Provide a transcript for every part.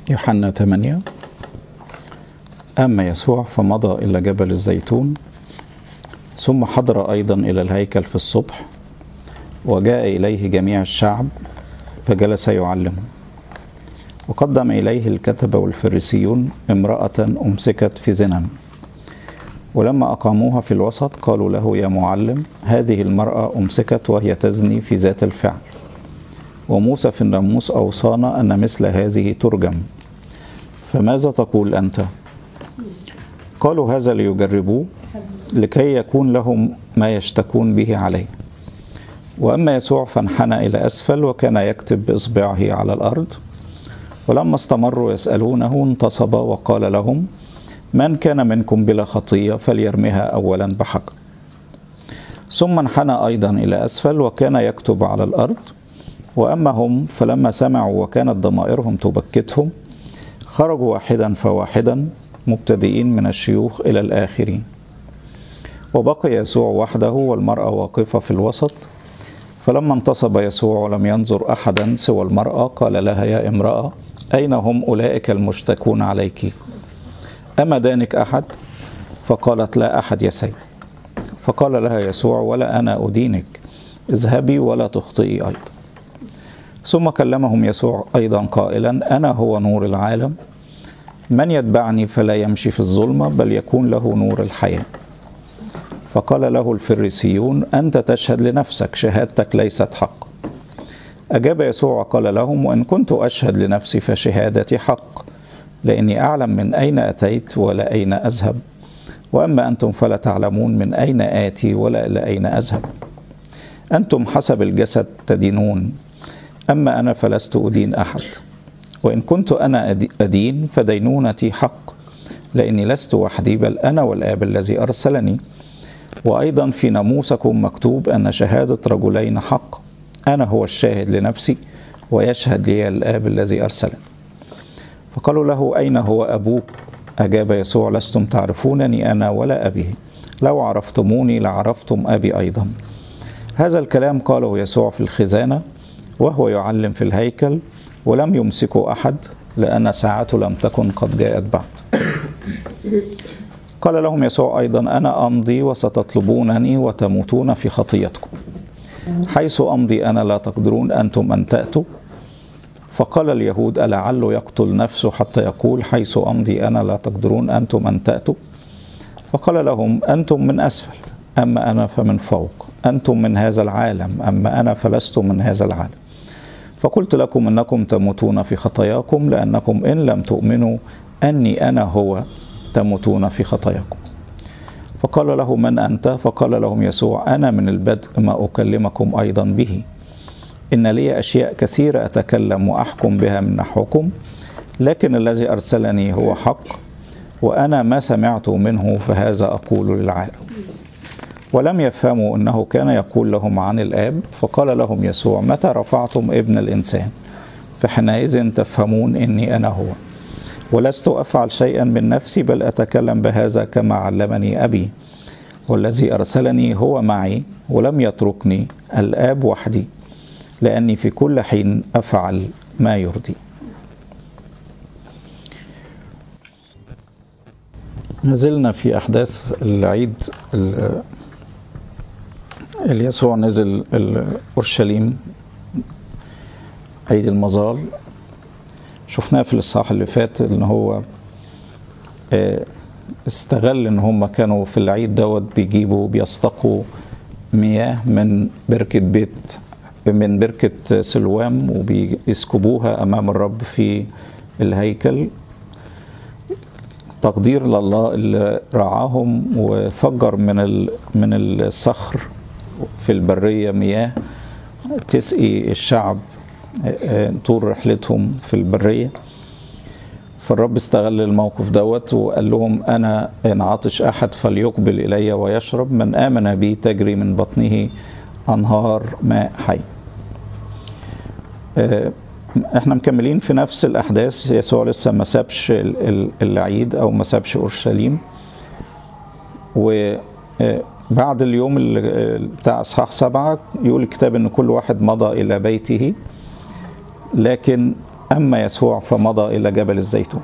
يوحنا 8 أما يسوع فمضى إلى جبل الزيتون ثم حضر أيضا إلى الهيكل في الصبح وجاء إليه جميع الشعب فجلس يعلم وقدم إليه الكتبة والفريسيون امرأة أمسكت في زنا ولما أقاموها في الوسط قالوا له يا معلم هذه المرأة أمسكت وهي تزني في ذات الفعل وموسى في الناموس أوصانا أن مثل هذه ترجم فماذا تقول أنت؟ قالوا هذا ليجربوه لكي يكون لهم ما يشتكون به عليه وأما يسوع فانحنى إلى أسفل وكان يكتب بإصبعه على الأرض ولما استمروا يسألونه انتصب وقال لهم من كان منكم بلا خطية فليرمها أولا بحجر ثم انحنى أيضا إلى أسفل وكان يكتب على الأرض وأما هم فلما سمعوا وكانت ضمائرهم تبكتهم خرجوا واحدا فواحدا مبتدئين من الشيوخ إلى الآخرين وبقي يسوع وحده والمرأة واقفة في الوسط فلما انتصب يسوع ولم ينظر أحدا سوى المرأة قال لها يا امرأة أين هم أولئك المشتكون عليك أما دانك أحد فقالت لا أحد يا سيد فقال لها يسوع ولا أنا أدينك اذهبي ولا تخطئي أيضا ثم كلمهم يسوع أيضا قائلا أنا هو نور العالم من يتبعني فلا يمشي في الظلمة بل يكون له نور الحياة فقال له الفريسيون أنت تشهد لنفسك شهادتك ليست حق أجاب يسوع وقال لهم وإن كنت أشهد لنفسي فشهادتي حق لأني أعلم من أين أتيت ولا أين أذهب وأما أنتم فلا تعلمون من أين آتي ولا إلى أين أذهب أنتم حسب الجسد تدينون أما أنا فلست أدين أحد وإن كنت أنا أدين فدينونتي حق لأني لست وحدي بل أنا والآب الذي أرسلني وأيضا في ناموسكم مكتوب أن شهادة رجلين حق أنا هو الشاهد لنفسي ويشهد لي الآب الذي أرسلني فقالوا له أين هو أبوك أجاب يسوع لستم تعرفونني أنا ولا أبي لو عرفتموني لعرفتم أبي أيضا هذا الكلام قاله يسوع في الخزانة وهو يعلم في الهيكل ولم يمسكه أحد لأن ساعته لم تكن قد جاءت بعد قال لهم يسوع أيضا أنا أمضي وستطلبونني وتموتون في خطيتكم حيث أمضي أنا لا تقدرون أنتم أن تأتوا فقال اليهود ألعله يقتل نفسه حتى يقول حيث أمضي أنا لا تقدرون أنتم أن تأتوا فقال لهم أنتم من أسفل أما أنا فمن فوق أنتم من هذا العالم أما أنا فلست من هذا العالم فقلت لكم انكم تموتون في خطاياكم لانكم ان لم تؤمنوا اني انا هو تموتون في خطاياكم فقال له من انت فقال لهم يسوع انا من البدء ما اكلمكم ايضا به ان لي اشياء كثيره اتكلم واحكم بها من نحوكم لكن الذي ارسلني هو حق وانا ما سمعت منه فهذا اقول للعالم ولم يفهموا انه كان يقول لهم عن الاب فقال لهم يسوع متى رفعتم ابن الانسان فحينئذ تفهمون اني انا هو ولست افعل شيئا من نفسي بل اتكلم بهذا كما علمني ابي والذي ارسلني هو معي ولم يتركني الاب وحدي لاني في كل حين افعل ما يرضي ما زلنا في احداث العيد اللي يسوع نزل اورشليم عيد المظال شفناه في الاصحاح اللي فات ان هو استغل ان هم كانوا في العيد دوت بيجيبوا بيستقوا مياه من بركة بيت من بركة سلوام وبيسكبوها أمام الرب في الهيكل تقدير لله اللي رعاهم وفجر من من الصخر في البرية مياه تسقي الشعب طول رحلتهم في البرية فالرب استغل الموقف دوت وقال لهم أنا إن عطش أحد فليقبل إلي ويشرب من آمن بي تجري من بطنه أنهار ماء حي احنا مكملين في نفس الأحداث يسوع لسه ما سابش العيد أو ما سابش أورشليم و بعد اليوم بتاع اصحاح سبعه يقول الكتاب ان كل واحد مضى الى بيته لكن أما يسوع فمضى إلى جبل الزيتون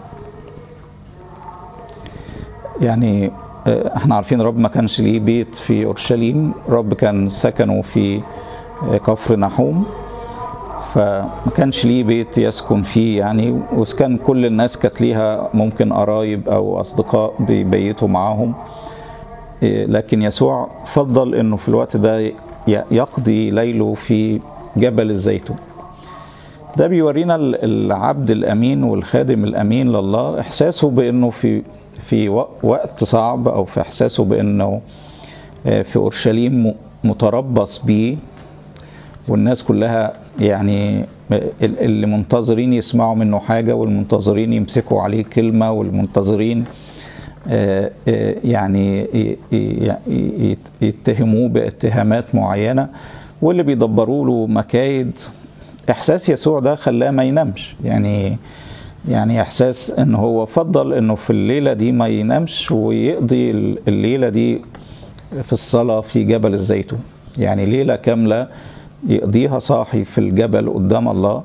يعني احنا عارفين رب ما كانش ليه بيت في اورشليم رب كان سكنه في كفر نحوم فما كانش ليه بيت يسكن فيه يعني وكان كل الناس كانت ليها ممكن قرايب او اصدقاء بيبيتوا معاهم لكن يسوع فضل انه في الوقت ده يقضي ليله في جبل الزيتون ده بيورينا العبد الامين والخادم الامين لله احساسه بانه في في وقت صعب او في احساسه بانه في اورشليم متربص بيه والناس كلها يعني اللي منتظرين يسمعوا منه حاجه والمنتظرين يمسكوا عليه كلمه والمنتظرين يعني يتهموه باتهامات معينه واللي بيدبروا له مكايد احساس يسوع ده خلاه ما ينامش يعني يعني احساس ان هو فضل انه في الليله دي ما ينامش ويقضي الليله دي في الصلاه في جبل الزيتون يعني ليله كامله يقضيها صاحي في الجبل قدام الله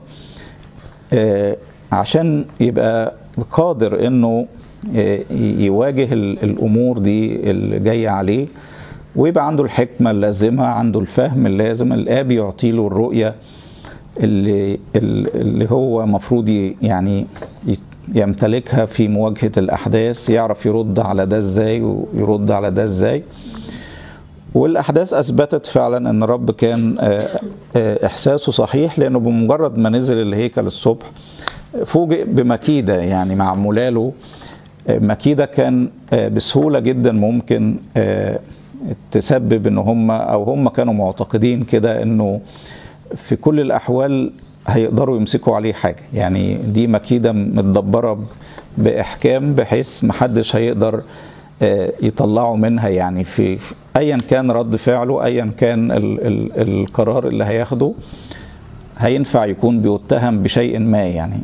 عشان يبقى قادر انه يواجه الامور دي اللي جايه عليه ويبقى عنده الحكمه اللازمه عنده الفهم اللازم الاب يعطي له الرؤيه اللي اللي هو مفروض يعني يمتلكها في مواجهه الاحداث يعرف يرد على ده ازاي ويرد على ده ازاي والاحداث اثبتت فعلا ان الرب كان احساسه صحيح لانه بمجرد ما نزل الهيكل الصبح فوجئ بمكيده يعني معموله له مكيده كان بسهوله جدا ممكن تسبب ان هم او هم كانوا معتقدين كده انه في كل الاحوال هيقدروا يمسكوا عليه حاجه يعني دي مكيده متدبره باحكام بحيث محدش هيقدر يطلعوا منها يعني في ايا كان رد فعله ايا كان ال ال القرار اللي هياخده هينفع يكون بيتهم بشيء ما يعني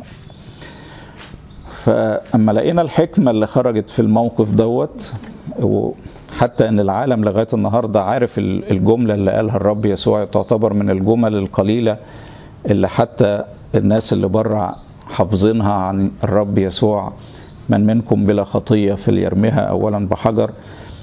فاما لقينا الحكمه اللي خرجت في الموقف دوت وحتى ان العالم لغايه النهارده عارف الجمله اللي قالها الرب يسوع تعتبر من الجمل القليله اللي حتى الناس اللي بره حافظينها عن الرب يسوع من منكم بلا خطيه فليرمها اولا بحجر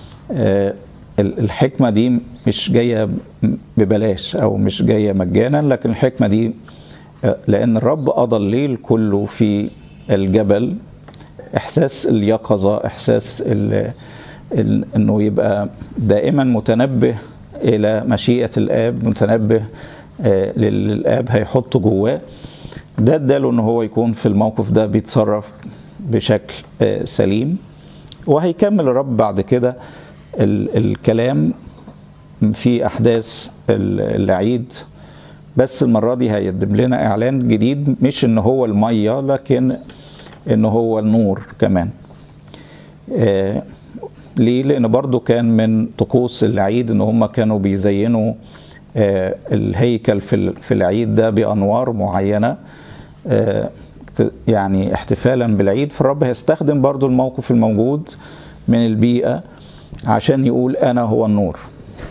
الحكمه دي مش جايه ببلاش او مش جايه مجانا لكن الحكمه دي لان الرب قضى الليل كله في الجبل احساس اليقظه احساس ال ال انه يبقى دائما متنبه الى مشيئه الاب متنبه للاب هيحطه جواه ده اداله ان هو يكون في الموقف ده بيتصرف بشكل سليم وهيكمل الرب بعد كده الكلام في احداث العيد بس المره دي هيقدم لنا اعلان جديد مش ان هو الميه لكن ان هو النور كمان آه ليه لان برضو كان من طقوس العيد ان هم كانوا بيزينوا آه الهيكل في في العيد ده بانوار معينه آه يعني احتفالا بالعيد فالرب هيستخدم برضو الموقف الموجود من البيئه عشان يقول انا هو النور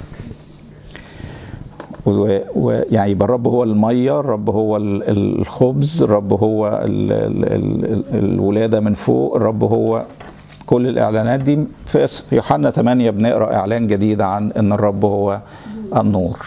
ويعني يبقى الرب هو الميه الرب هو الخبز الرب هو ال ال ال الولاده من فوق الرب هو كل الاعلانات دي في يوحنا 8 بنقرا اعلان جديد عن ان الرب هو النور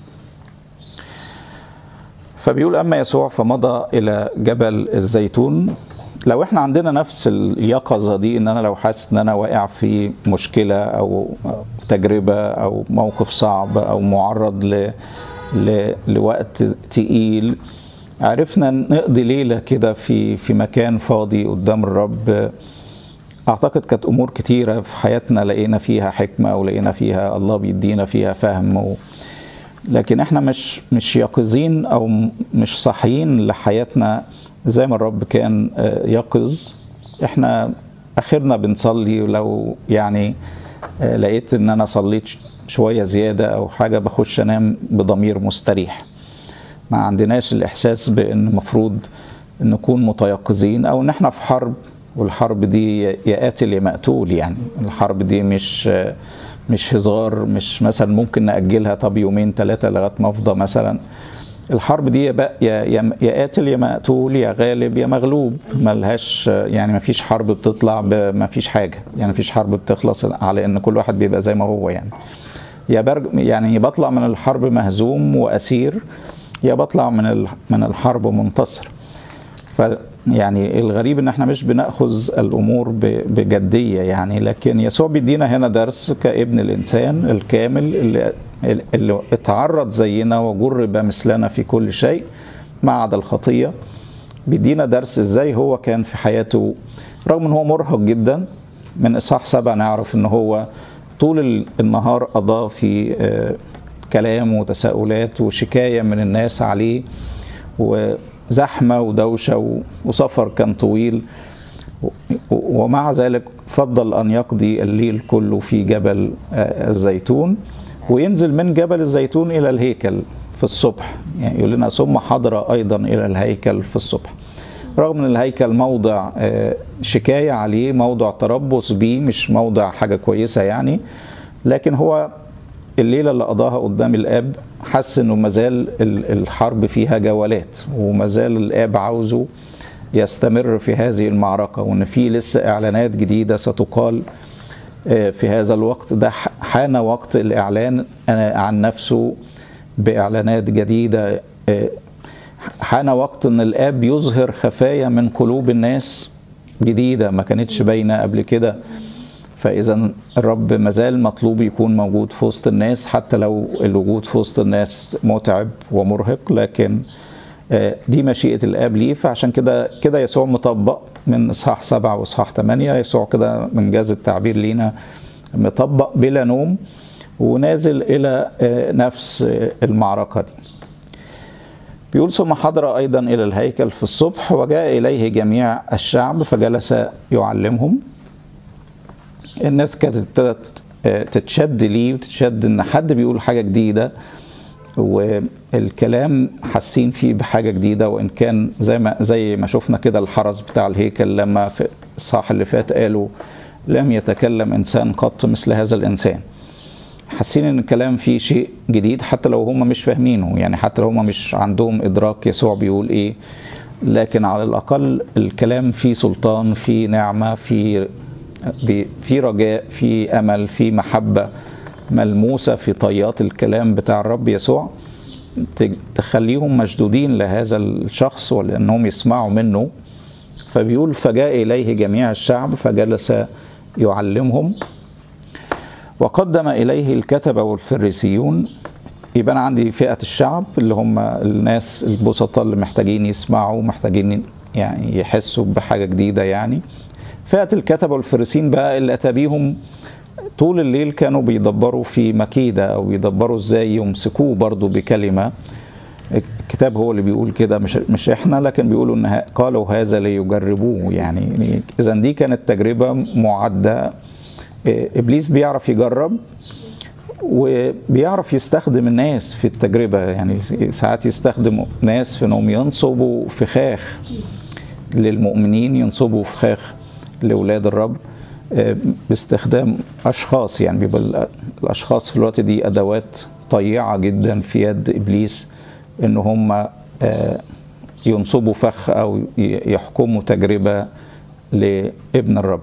فبيقول اما يسوع فمضى الى جبل الزيتون لو احنا عندنا نفس اليقظه دي ان انا لو حاسس ان انا واقع في مشكله او تجربه او موقف صعب او معرض ل... ل... لوقت تقيل عرفنا نقضي ليله كده في في مكان فاضي قدام الرب اعتقد كانت امور كتيره في حياتنا لقينا فيها حكمه ولقينا فيها الله بيدينا فيها فهم و... لكن احنا مش مش يقظين او مش صاحيين لحياتنا زي ما الرب كان يقظ احنا اخرنا بنصلي ولو يعني لقيت ان انا صليت شوية زيادة او حاجة بخش انام بضمير مستريح ما عندناش الاحساس بان المفروض نكون متيقظين او ان احنا في حرب والحرب دي يا قاتل يا مقتول يعني الحرب دي مش مش هزار مش مثلا ممكن نأجلها طب يومين ثلاثة لغاية ما افضى مثلا الحرب دي يا يا يا قاتل يا مقتول يا غالب يا مغلوب ملهاش يعني ما فيش حرب بتطلع ما فيش حاجه يعني ما فيش حرب بتخلص على ان كل واحد بيبقى زي ما هو يعني يا برج يعني بطلع من الحرب مهزوم واسير يا بطلع من من الحرب منتصر ف يعني الغريب ان احنا مش بناخذ الامور بجديه يعني لكن يسوع بيدينا هنا درس كابن الانسان الكامل اللي, اللي اتعرض زينا وجرب مثلنا في كل شيء ما عدا الخطيه بيدينا درس ازاي هو كان في حياته رغم ان هو مرهق جدا من اصحاح سبعه نعرف ان هو طول النهار قضاه في كلام وتساؤلات وشكايه من الناس عليه وزحمه ودوشه وسفر كان طويل ومع ذلك فضل ان يقضي الليل كله في جبل الزيتون وينزل من جبل الزيتون الى الهيكل في الصبح يعني يقول لنا ثم حضر ايضا الى الهيكل في الصبح رغم ان الهيكل موضع شكايه عليه موضع تربص بيه مش موضع حاجه كويسه يعني لكن هو الليله اللي قضاها قدام الاب حس انه مازال الحرب فيها جولات ومازال الاب عاوزه يستمر في هذه المعركه وان في لسه اعلانات جديده ستقال في هذا الوقت ده حان وقت الاعلان عن نفسه باعلانات جديده حان وقت ان الاب يظهر خفايا من قلوب الناس جديده ما كانتش باينه قبل كده فاذا الرب مازال مطلوب يكون موجود في وسط الناس حتى لو الوجود في وسط الناس متعب ومرهق لكن دي مشيئه الاب ليه فعشان كده كده يسوع مطبق من اصحاح سبعه واصحاح ثمانيه يسوع كده من جاز التعبير لينا مطبق بلا نوم ونازل الى نفس المعركه دي بيقول ثم حضر أيضا إلى الهيكل في الصبح وجاء إليه جميع الشعب فجلس يعلمهم الناس كانت ابتدت تتشد ليه وتتشد ان حد بيقول حاجه جديده والكلام حاسين فيه بحاجه جديده وان كان زي ما زي ما شفنا كده الحرس بتاع الهيكل لما في الصح اللي فات قالوا لم يتكلم انسان قط مثل هذا الانسان حاسين ان الكلام فيه شيء جديد حتى لو هم مش فاهمينه يعني حتى لو هم مش عندهم ادراك يسوع بيقول ايه لكن على الاقل الكلام فيه سلطان فيه نعمه فيه في رجاء في امل في محبه ملموسه في طيات الكلام بتاع الرب يسوع تخليهم مشدودين لهذا الشخص ولانهم يسمعوا منه فبيقول فجاء اليه جميع الشعب فجلس يعلمهم وقدم اليه الكتبه والفريسيون يبقى انا عندي فئه الشعب اللي هم الناس البسطاء اللي محتاجين يسمعوا محتاجين يعني يحسوا بحاجه جديده يعني فئة الكتبة والفريسين بقى اللي أتى بيهم طول الليل كانوا بيدبروا في مكيدة أو بيدبروا إزاي يمسكوه برضو بكلمة الكتاب هو اللي بيقول كده مش, مش إحنا لكن بيقولوا إن قالوا هذا ليجربوه يعني إذا دي كانت تجربة معدة إبليس بيعرف يجرب وبيعرف يستخدم الناس في التجربة يعني ساعات يستخدم ناس في انهم ينصبوا فخاخ للمؤمنين ينصبوا فخاخ لاولاد الرب باستخدام اشخاص يعني بيبقى الاشخاص في الوقت دي ادوات طيعه جدا في يد ابليس ان هم ينصبوا فخ او يحكموا تجربه لابن الرب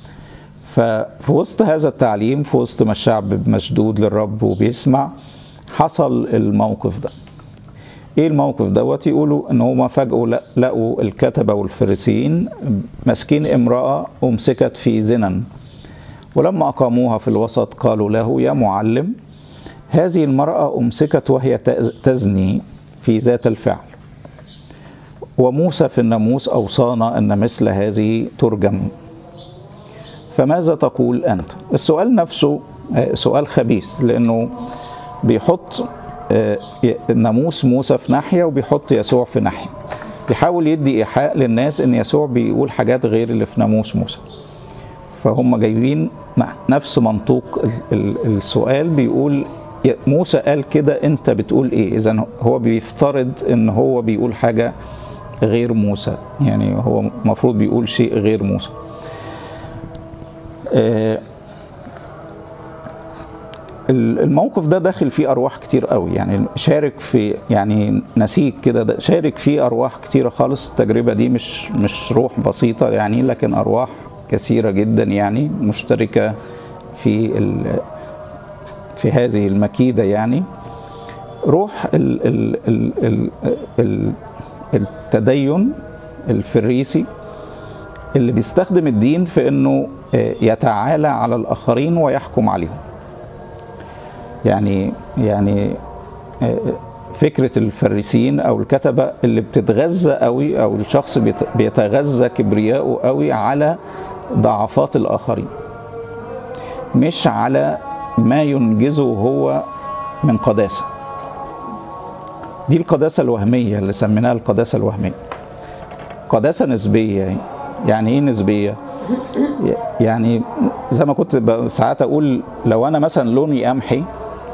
ففي وسط هذا التعليم في وسط ما الشعب مشدود للرب وبيسمع حصل الموقف ده ايه الموقف دوت يقولوا ان هما فجأة لقوا الكتبة والفريسيين ماسكين امرأة امسكت في زنا ولما اقاموها في الوسط قالوا له يا معلم هذه المرأة امسكت وهي تزني في ذات الفعل وموسى في الناموس اوصانا ان مثل هذه ترجم فماذا تقول انت السؤال نفسه سؤال خبيث لانه بيحط ناموس موسى في ناحيه وبيحط يسوع في ناحيه بيحاول يدي ايحاء للناس ان يسوع بيقول حاجات غير اللي في ناموس موسى فهم جايبين نفس منطوق السؤال بيقول موسى قال كده انت بتقول ايه اذا هو بيفترض ان هو بيقول حاجه غير موسى يعني هو المفروض بيقول شيء غير موسى الموقف ده داخل فيه ارواح كتير قوي يعني شارك في يعني نسيج كده شارك فيه ارواح كتيره خالص التجربه دي مش مش روح بسيطه يعني لكن ارواح كثيره جدا يعني مشتركه في ال في هذه المكيده يعني روح ال ال ال ال ال التدين الفريسي اللي بيستخدم الدين في انه يتعالى على الاخرين ويحكم عليهم يعني يعني فكرة الفريسيين أو الكتبة اللي بتتغذى قوي أو الشخص بيتغذى كبرياءه قوي على ضعفات الآخرين مش على ما ينجزه هو من قداسة دي القداسة الوهمية اللي سميناها القداسة الوهمية قداسة نسبية يعني ايه نسبية يعني زي ما كنت ساعات اقول لو انا مثلا لوني قمحي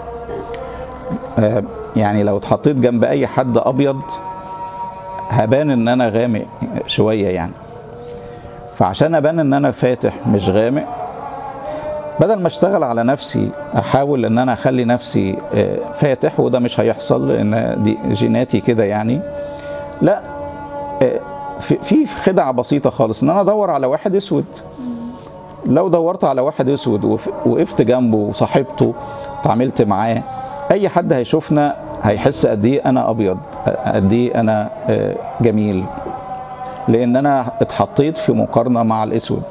يعني لو اتحطيت جنب اي حد ابيض هبان ان انا غامق شويه يعني فعشان ابان ان انا فاتح مش غامق بدل ما اشتغل على نفسي احاول ان انا اخلي نفسي فاتح وده مش هيحصل لان دي جيناتي كده يعني لا في خدعه بسيطه خالص ان انا ادور على واحد اسود لو دورت على واحد اسود وقفت جنبه وصاحبته وتعاملت معاه اي حد هيشوفنا هيحس قد ايه انا ابيض قد ايه انا جميل لان انا اتحطيت في مقارنه مع الاسود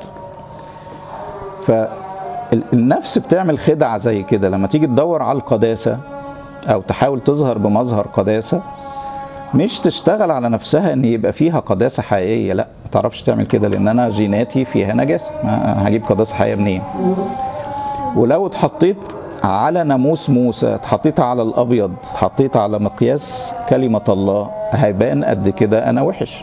فالنفس بتعمل خدعه زي كده لما تيجي تدور على القداسه او تحاول تظهر بمظهر قداسه مش تشتغل على نفسها ان يبقى فيها قداسه حقيقيه لا ما تعرفش تعمل كده لان انا جيناتي فيها نجاسه هجيب قداسه حقيقيه منين ولو اتحطيت على ناموس موسى اتحطيت على الابيض اتحطيت على مقياس كلمه الله هيبان قد كده انا وحش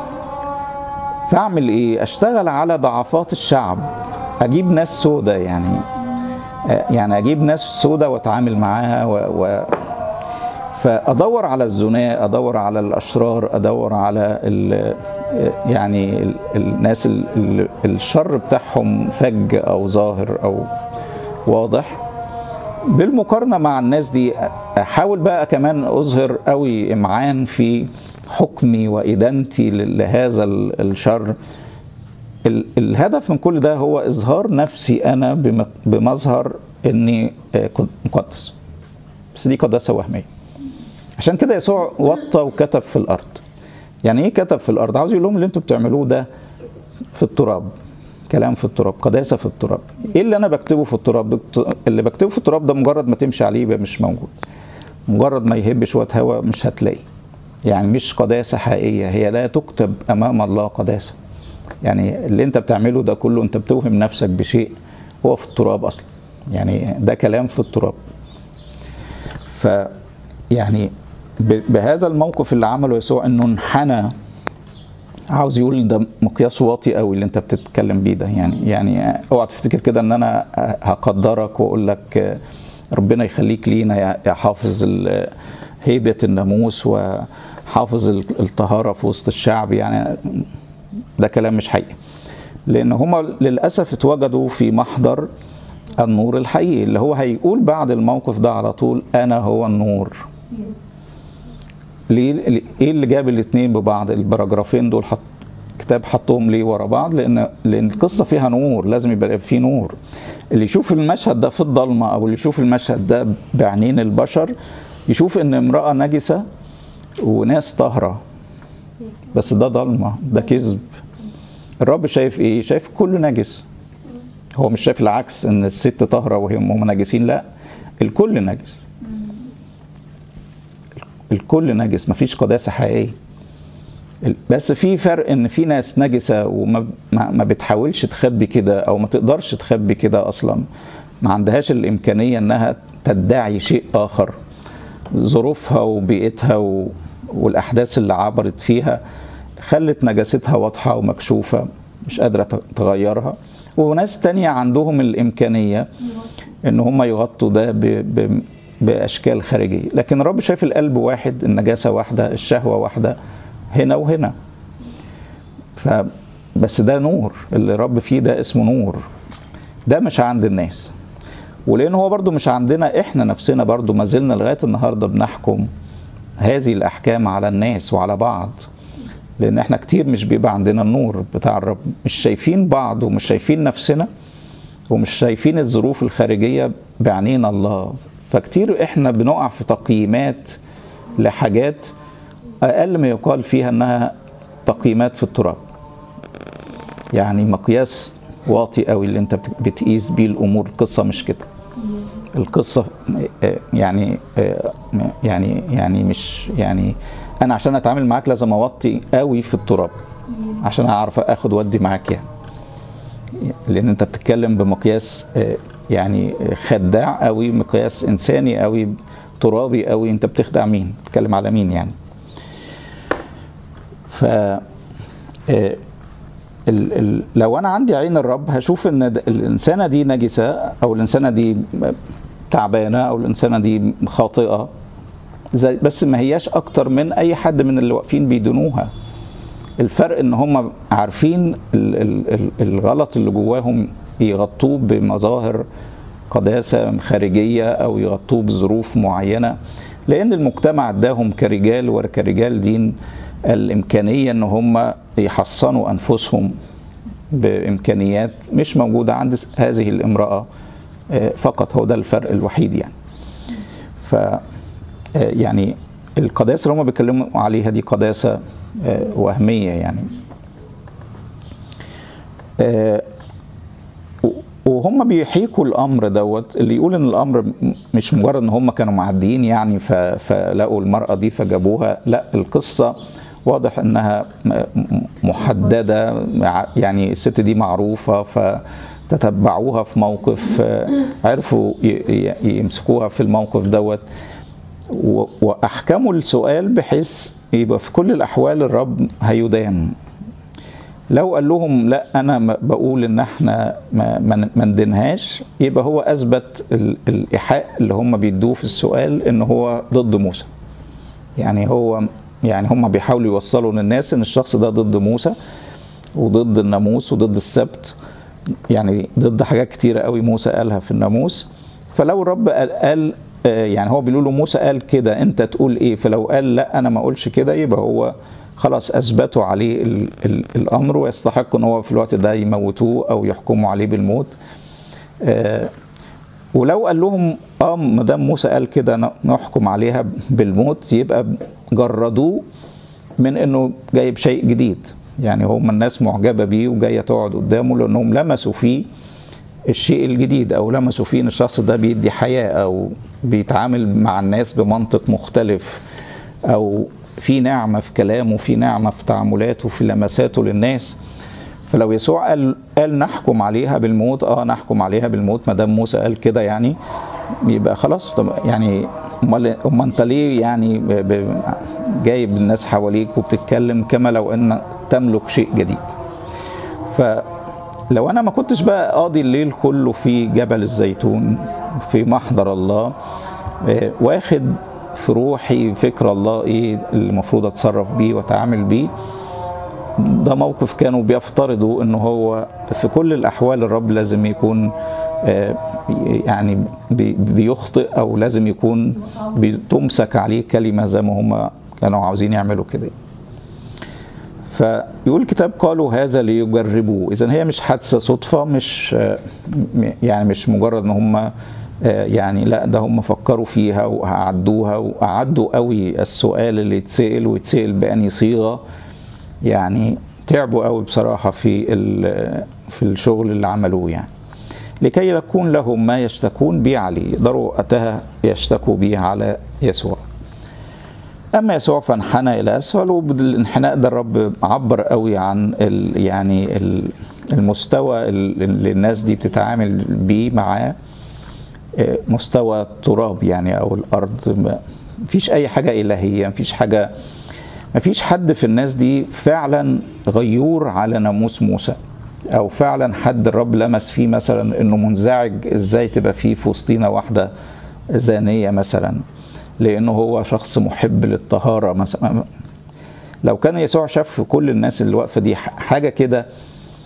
فاعمل ايه اشتغل على ضعفات الشعب اجيب ناس سودة يعني يعني اجيب ناس سودة واتعامل معاها و... و... فادور على الزناء ادور على الاشرار ادور على ال... يعني ال... الناس ال... الشر بتاعهم فج او ظاهر او واضح بالمقارنه مع الناس دي احاول بقى كمان اظهر قوي امعان في حكمي وادانتي لهذا الشر الهدف من كل ده هو اظهار نفسي انا بمظهر اني مقدس بس دي قداسه وهميه عشان كده يسوع وطى وكتب في الارض يعني ايه كتب في الارض عاوز يقول لهم اللي انتوا بتعملوه ده في التراب كلام في التراب قداسه في التراب ايه اللي انا بكتبه في التراب اللي بكتبه في التراب ده مجرد ما تمشي عليه يبقى مش موجود مجرد ما يهب شويه هواء مش هتلاقي يعني مش قداسه حقيقيه هي لا تكتب امام الله قداسه يعني اللي انت بتعمله ده كله انت بتوهم نفسك بشيء هو في التراب اصلا يعني ده كلام في التراب ف يعني بهذا الموقف اللي عمله يسوع انه انحنى عاوز يقول ده مقياس واطي قوي اللي انت بتتكلم بيه ده يعني يعني اوعى تفتكر كده ان انا هقدرك واقول لك ربنا يخليك لينا يا حافظ هيبه الناموس وحافظ الطهاره في وسط الشعب يعني ده كلام مش حقيقي لان هم للاسف اتوجدوا في محضر النور الحقيقي اللي هو هيقول بعد الموقف ده على طول انا هو النور ليه ايه اللي جاب الاثنين ببعض البراجرافين دول حط كتاب حطهم ليه ورا بعض لان لان القصه فيها نور لازم يبقى فيه نور اللي يشوف المشهد ده في الضلمه او اللي يشوف المشهد ده بعينين البشر يشوف ان امراه نجسه وناس طاهره بس ده ضلمه ده كذب الرب شايف ايه شايف كل نجس هو مش شايف العكس ان الست طاهره وهم نجسين لا الكل نجس الكل نجس مفيش قداسه حقيقيه بس في فرق ان في ناس نجسه وما ما بتحاولش تخبي كده او ما تقدرش تخبي كده اصلا ما عندهاش الامكانيه انها تدعي شيء اخر ظروفها وبيئتها و... والاحداث اللي عبرت فيها خلت نجاستها واضحه ومكشوفه مش قادره تغيرها وناس تانية عندهم الامكانيه ان هم يغطوا ده ب... ب... باشكال خارجيه لكن الرب شايف القلب واحد النجاسه واحده الشهوه واحده هنا وهنا ف بس ده نور اللي رب فيه ده اسمه نور ده مش عند الناس ولان هو برضو مش عندنا احنا نفسنا برضو ما زلنا لغايه النهارده بنحكم هذه الاحكام على الناس وعلى بعض لان احنا كتير مش بيبقى عندنا النور بتاع الرب مش شايفين بعض ومش شايفين نفسنا ومش شايفين الظروف الخارجيه بعينين الله فكتير احنا بنقع في تقييمات لحاجات اقل ما يقال فيها انها تقييمات في التراب يعني مقياس واطي قوي اللي انت بتقيس بيه الامور القصه مش كده القصه يعني يعني يعني مش يعني انا عشان اتعامل معاك لازم اوطي قوي في التراب عشان اعرف اخد ودي معاك يعني لان انت بتتكلم بمقياس يعني خداع قوي مقياس انساني قوي ترابي قوي انت بتخدع مين بتتكلم على مين يعني ف ال ال لو انا عندي عين الرب هشوف ان الانسانه دي نجسه او الانسانه دي تعبانه او الانسانه دي خاطئه زي بس ما هياش اكتر من اي حد من اللي واقفين بيدنوها الفرق ان هم عارفين الغلط اللي جواهم يغطوه بمظاهر قداسه خارجيه او يغطوه بظروف معينه لان المجتمع اداهم كرجال وكرجال دين الامكانيه ان هم يحصنوا انفسهم بامكانيات مش موجوده عند هذه الامراه فقط هو ده الفرق الوحيد يعني ف يعني القداسه اللي هم بيتكلموا عليها دي قداسه وهميه يعني وهم بيحيكوا الامر دوت اللي يقول ان الامر مش مجرد ان هم كانوا معديين يعني فلقوا المراه دي فجابوها لا القصه واضح انها محدده يعني الست دي معروفه فتتبعوها في موقف عرفوا يمسكوها في الموقف دوت واحكموا السؤال بحيث يبقى في كل الاحوال الرب هيدان لو قال لهم لا انا بقول ان احنا ما ندينهاش يبقى هو اثبت الايحاء اللي هم بيدوه في السؤال ان هو ضد موسى يعني هو يعني هم بيحاولوا يوصلوا للناس ان الشخص ده ضد موسى وضد الناموس وضد السبت يعني ضد حاجات كتيرة قوي موسى قالها في الناموس فلو الرب قال يعني هو بيقولوا له موسى قال كده انت تقول ايه فلو قال لا انا ما اقولش كده يبقى هو خلاص اثبتوا عليه ال ال الامر ويستحق ان هو في الوقت ده يموتوه او يحكموا عليه بالموت آه ولو قال لهم اه ما دام موسى قال كده نحكم عليها بالموت يبقى جردوه من انه جايب شيء جديد يعني هم الناس معجبه بيه وجايه تقعد قدامه لانهم لمسوا فيه الشيء الجديد او لمسوا فيه ان الشخص ده بيدي حياه او بيتعامل مع الناس بمنطق مختلف او في نعمه في كلامه في نعمه في تعاملاته في لمساته للناس فلو يسوع قال قال نحكم عليها بالموت اه نحكم عليها بالموت ما دام موسى قال كده يعني يبقى خلاص طب يعني امال امال انت ليه يعني جايب الناس حواليك وبتتكلم كما لو ان تملك شيء جديد فلو انا ما كنتش بقى قاضي الليل كله في جبل الزيتون في محضر الله واخد في روحي فكر الله ايه اللي المفروض اتصرف بيه واتعامل بيه ده موقف كانوا بيفترضوا ان هو في كل الاحوال الرب لازم يكون يعني بيخطئ او لازم يكون بتمسك عليه كلمه زي ما هم كانوا عاوزين يعملوا كده فيقول الكتاب قالوا هذا ليجربوه اذا هي مش حادثه صدفه مش يعني مش مجرد ان هم يعني لا ده هم فكروا فيها وأعدوها وأعدوا قوي السؤال اللي يتسأل ويتسأل بأني صيغة يعني تعبوا قوي بصراحة في في الشغل اللي عملوه يعني لكي يكون لهم ما يشتكون به عليه يقدروا أتها يشتكوا به على يسوع أما يسوع فانحنى إلى أسفل وبالانحناء ده الرب عبر قوي عن ال يعني ال المستوى اللي الناس دي بتتعامل بيه معاه مستوى التراب يعني او الارض مفيش اي حاجه الهيه مفيش حاجه مفيش حد في الناس دي فعلا غيور على ناموس موسى او فعلا حد الرب لمس فيه مثلا انه منزعج ازاي تبقى فيه في وسطينا واحده زانيه مثلا لانه هو شخص محب للطهاره مثلا لو كان يسوع شاف في كل الناس اللي واقفه دي حاجه كده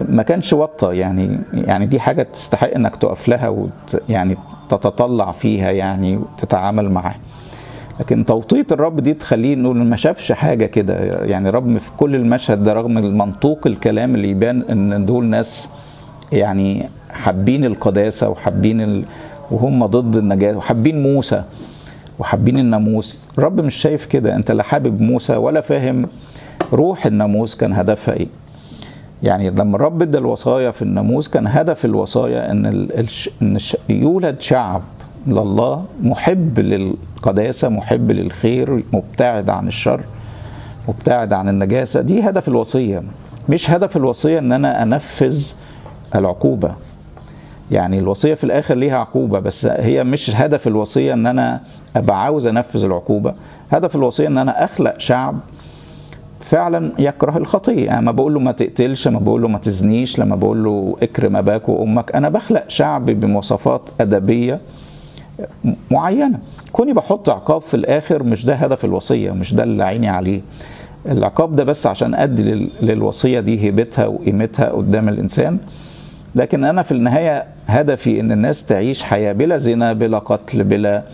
ما كانش وطى يعني يعني دي حاجه تستحق انك تقف لها وت يعني تتطلع فيها يعني وتتعامل معاها لكن توطية الرب دي تخليه انه ما شافش حاجه كده يعني رغم في كل المشهد ده رغم المنطوق الكلام اللي يبان ان دول ناس يعني حابين القداسه وحابين ال... وهم ضد النجاه وحابين موسى وحابين الناموس الرب مش شايف كده انت لا حابب موسى ولا فاهم روح الناموس كان هدفها ايه يعني لما الرب ادى الوصايا في الناموس كان هدف الوصايا ان ال... ان يولد شعب لله محب للقداسه محب للخير مبتعد عن الشر مبتعد عن النجاسه دي هدف الوصيه مش هدف الوصيه ان انا انفذ العقوبه يعني الوصيه في الاخر ليها عقوبه بس هي مش هدف الوصيه ان انا ابقى عاوز انفذ العقوبه هدف الوصيه ان انا اخلق شعب فعلا يكره الخطيه يعني ما بقول له ما تقتلش ما بقول له ما تزنيش لما بقول له اكرم اباك وامك انا بخلق شعب بمواصفات ادبيه معينه كوني بحط عقاب في الاخر مش ده هدف الوصيه مش ده اللي عيني عليه العقاب ده بس عشان ادي للوصيه دي هيبتها وقيمتها قدام الانسان لكن انا في النهايه هدفي ان الناس تعيش حياه بلا زنا بلا قتل بلا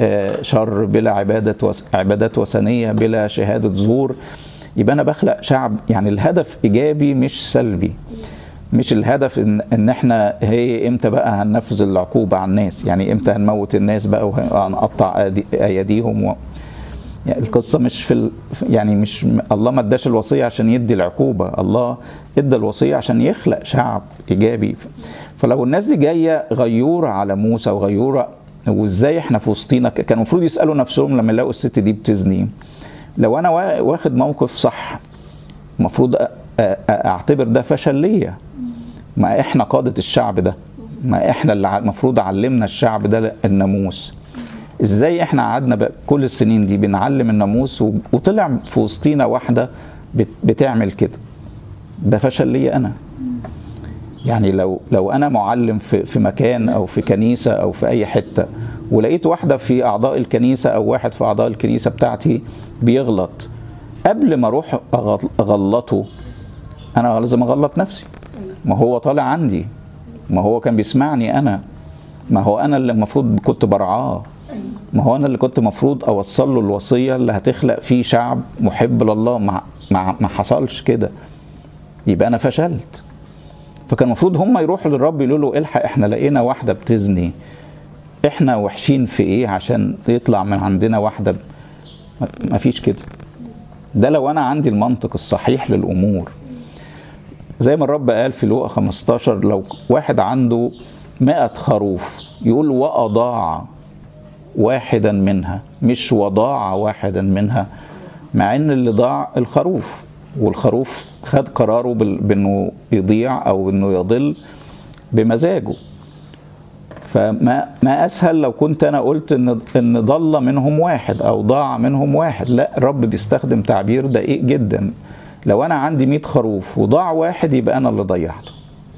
شر بلا عباده عبادات وثنيه بلا شهاده زور يبقى انا بخلق شعب يعني الهدف ايجابي مش سلبي مش الهدف ان ان احنا هي امتى بقى هننفذ العقوبه على الناس يعني امتى هنموت الناس بقى وهنقطع ايديهم و... يعني القصه مش في ال... يعني مش الله ما اداش الوصيه عشان يدي العقوبه الله ادى الوصيه عشان يخلق شعب ايجابي فلو الناس دي جايه غيوره على موسى وغيوره وازاي احنا في وسطينا كان المفروض يسالوا نفسهم لما يلاقوا الست دي بتزني لو انا واخد موقف صح المفروض اعتبر ده فشل ليا ما احنا قادة الشعب ده ما احنا اللي المفروض علمنا الشعب ده الناموس ازاي احنا قعدنا كل السنين دي بنعلم الناموس وطلع في وسطينا واحدة بتعمل كده ده فشل ليا انا يعني لو لو انا معلم في في مكان او في كنيسه او في اي حته ولقيت واحده في اعضاء الكنيسه او واحد في اعضاء الكنيسه بتاعتي بيغلط قبل ما اروح اغلطه انا لازم اغلط نفسي ما هو طالع عندي ما هو كان بيسمعني انا ما هو انا اللي المفروض كنت برعاه ما هو انا اللي كنت المفروض اوصل له الوصيه اللي هتخلق فيه شعب محب لله ما ما, ما حصلش كده يبقى انا فشلت فكان المفروض هم يروحوا للرب يقولوا له الحق احنا لقينا واحده بتزني احنا وحشين في ايه عشان يطلع من عندنا واحده ما فيش كده ده لو انا عندي المنطق الصحيح للامور زي ما الرب قال في لوقا 15 لو واحد عنده مئة خروف يقول وأضاع واحدا منها مش وضاع واحدا منها مع ان اللي ضاع الخروف والخروف خد قراره بانه يضيع او انه يضل بمزاجه فما ما اسهل لو كنت انا قلت ان ان ضل منهم واحد او ضاع منهم واحد لا الرب بيستخدم تعبير دقيق جدا لو انا عندي 100 خروف وضاع واحد يبقى انا اللي ضيعته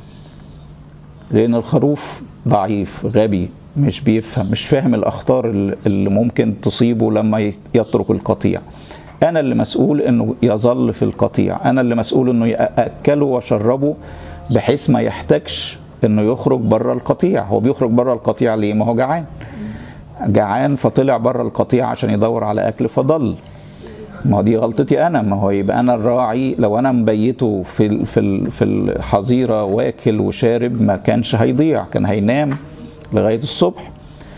لان الخروف ضعيف غبي مش بيفهم مش فاهم الاخطار اللي ممكن تصيبه لما يترك القطيع انا اللي مسؤول انه يظل في القطيع انا اللي مسؤول انه ياكله واشربه بحيث ما يحتاجش انه يخرج بره القطيع هو بيخرج بره القطيع ليه ما هو جعان جعان فطلع بره القطيع عشان يدور على اكل فضل ما هو دي غلطتي انا ما هو يبقى انا الراعي لو انا مبيته في في في الحظيره واكل وشارب ما كانش هيضيع كان هينام لغايه الصبح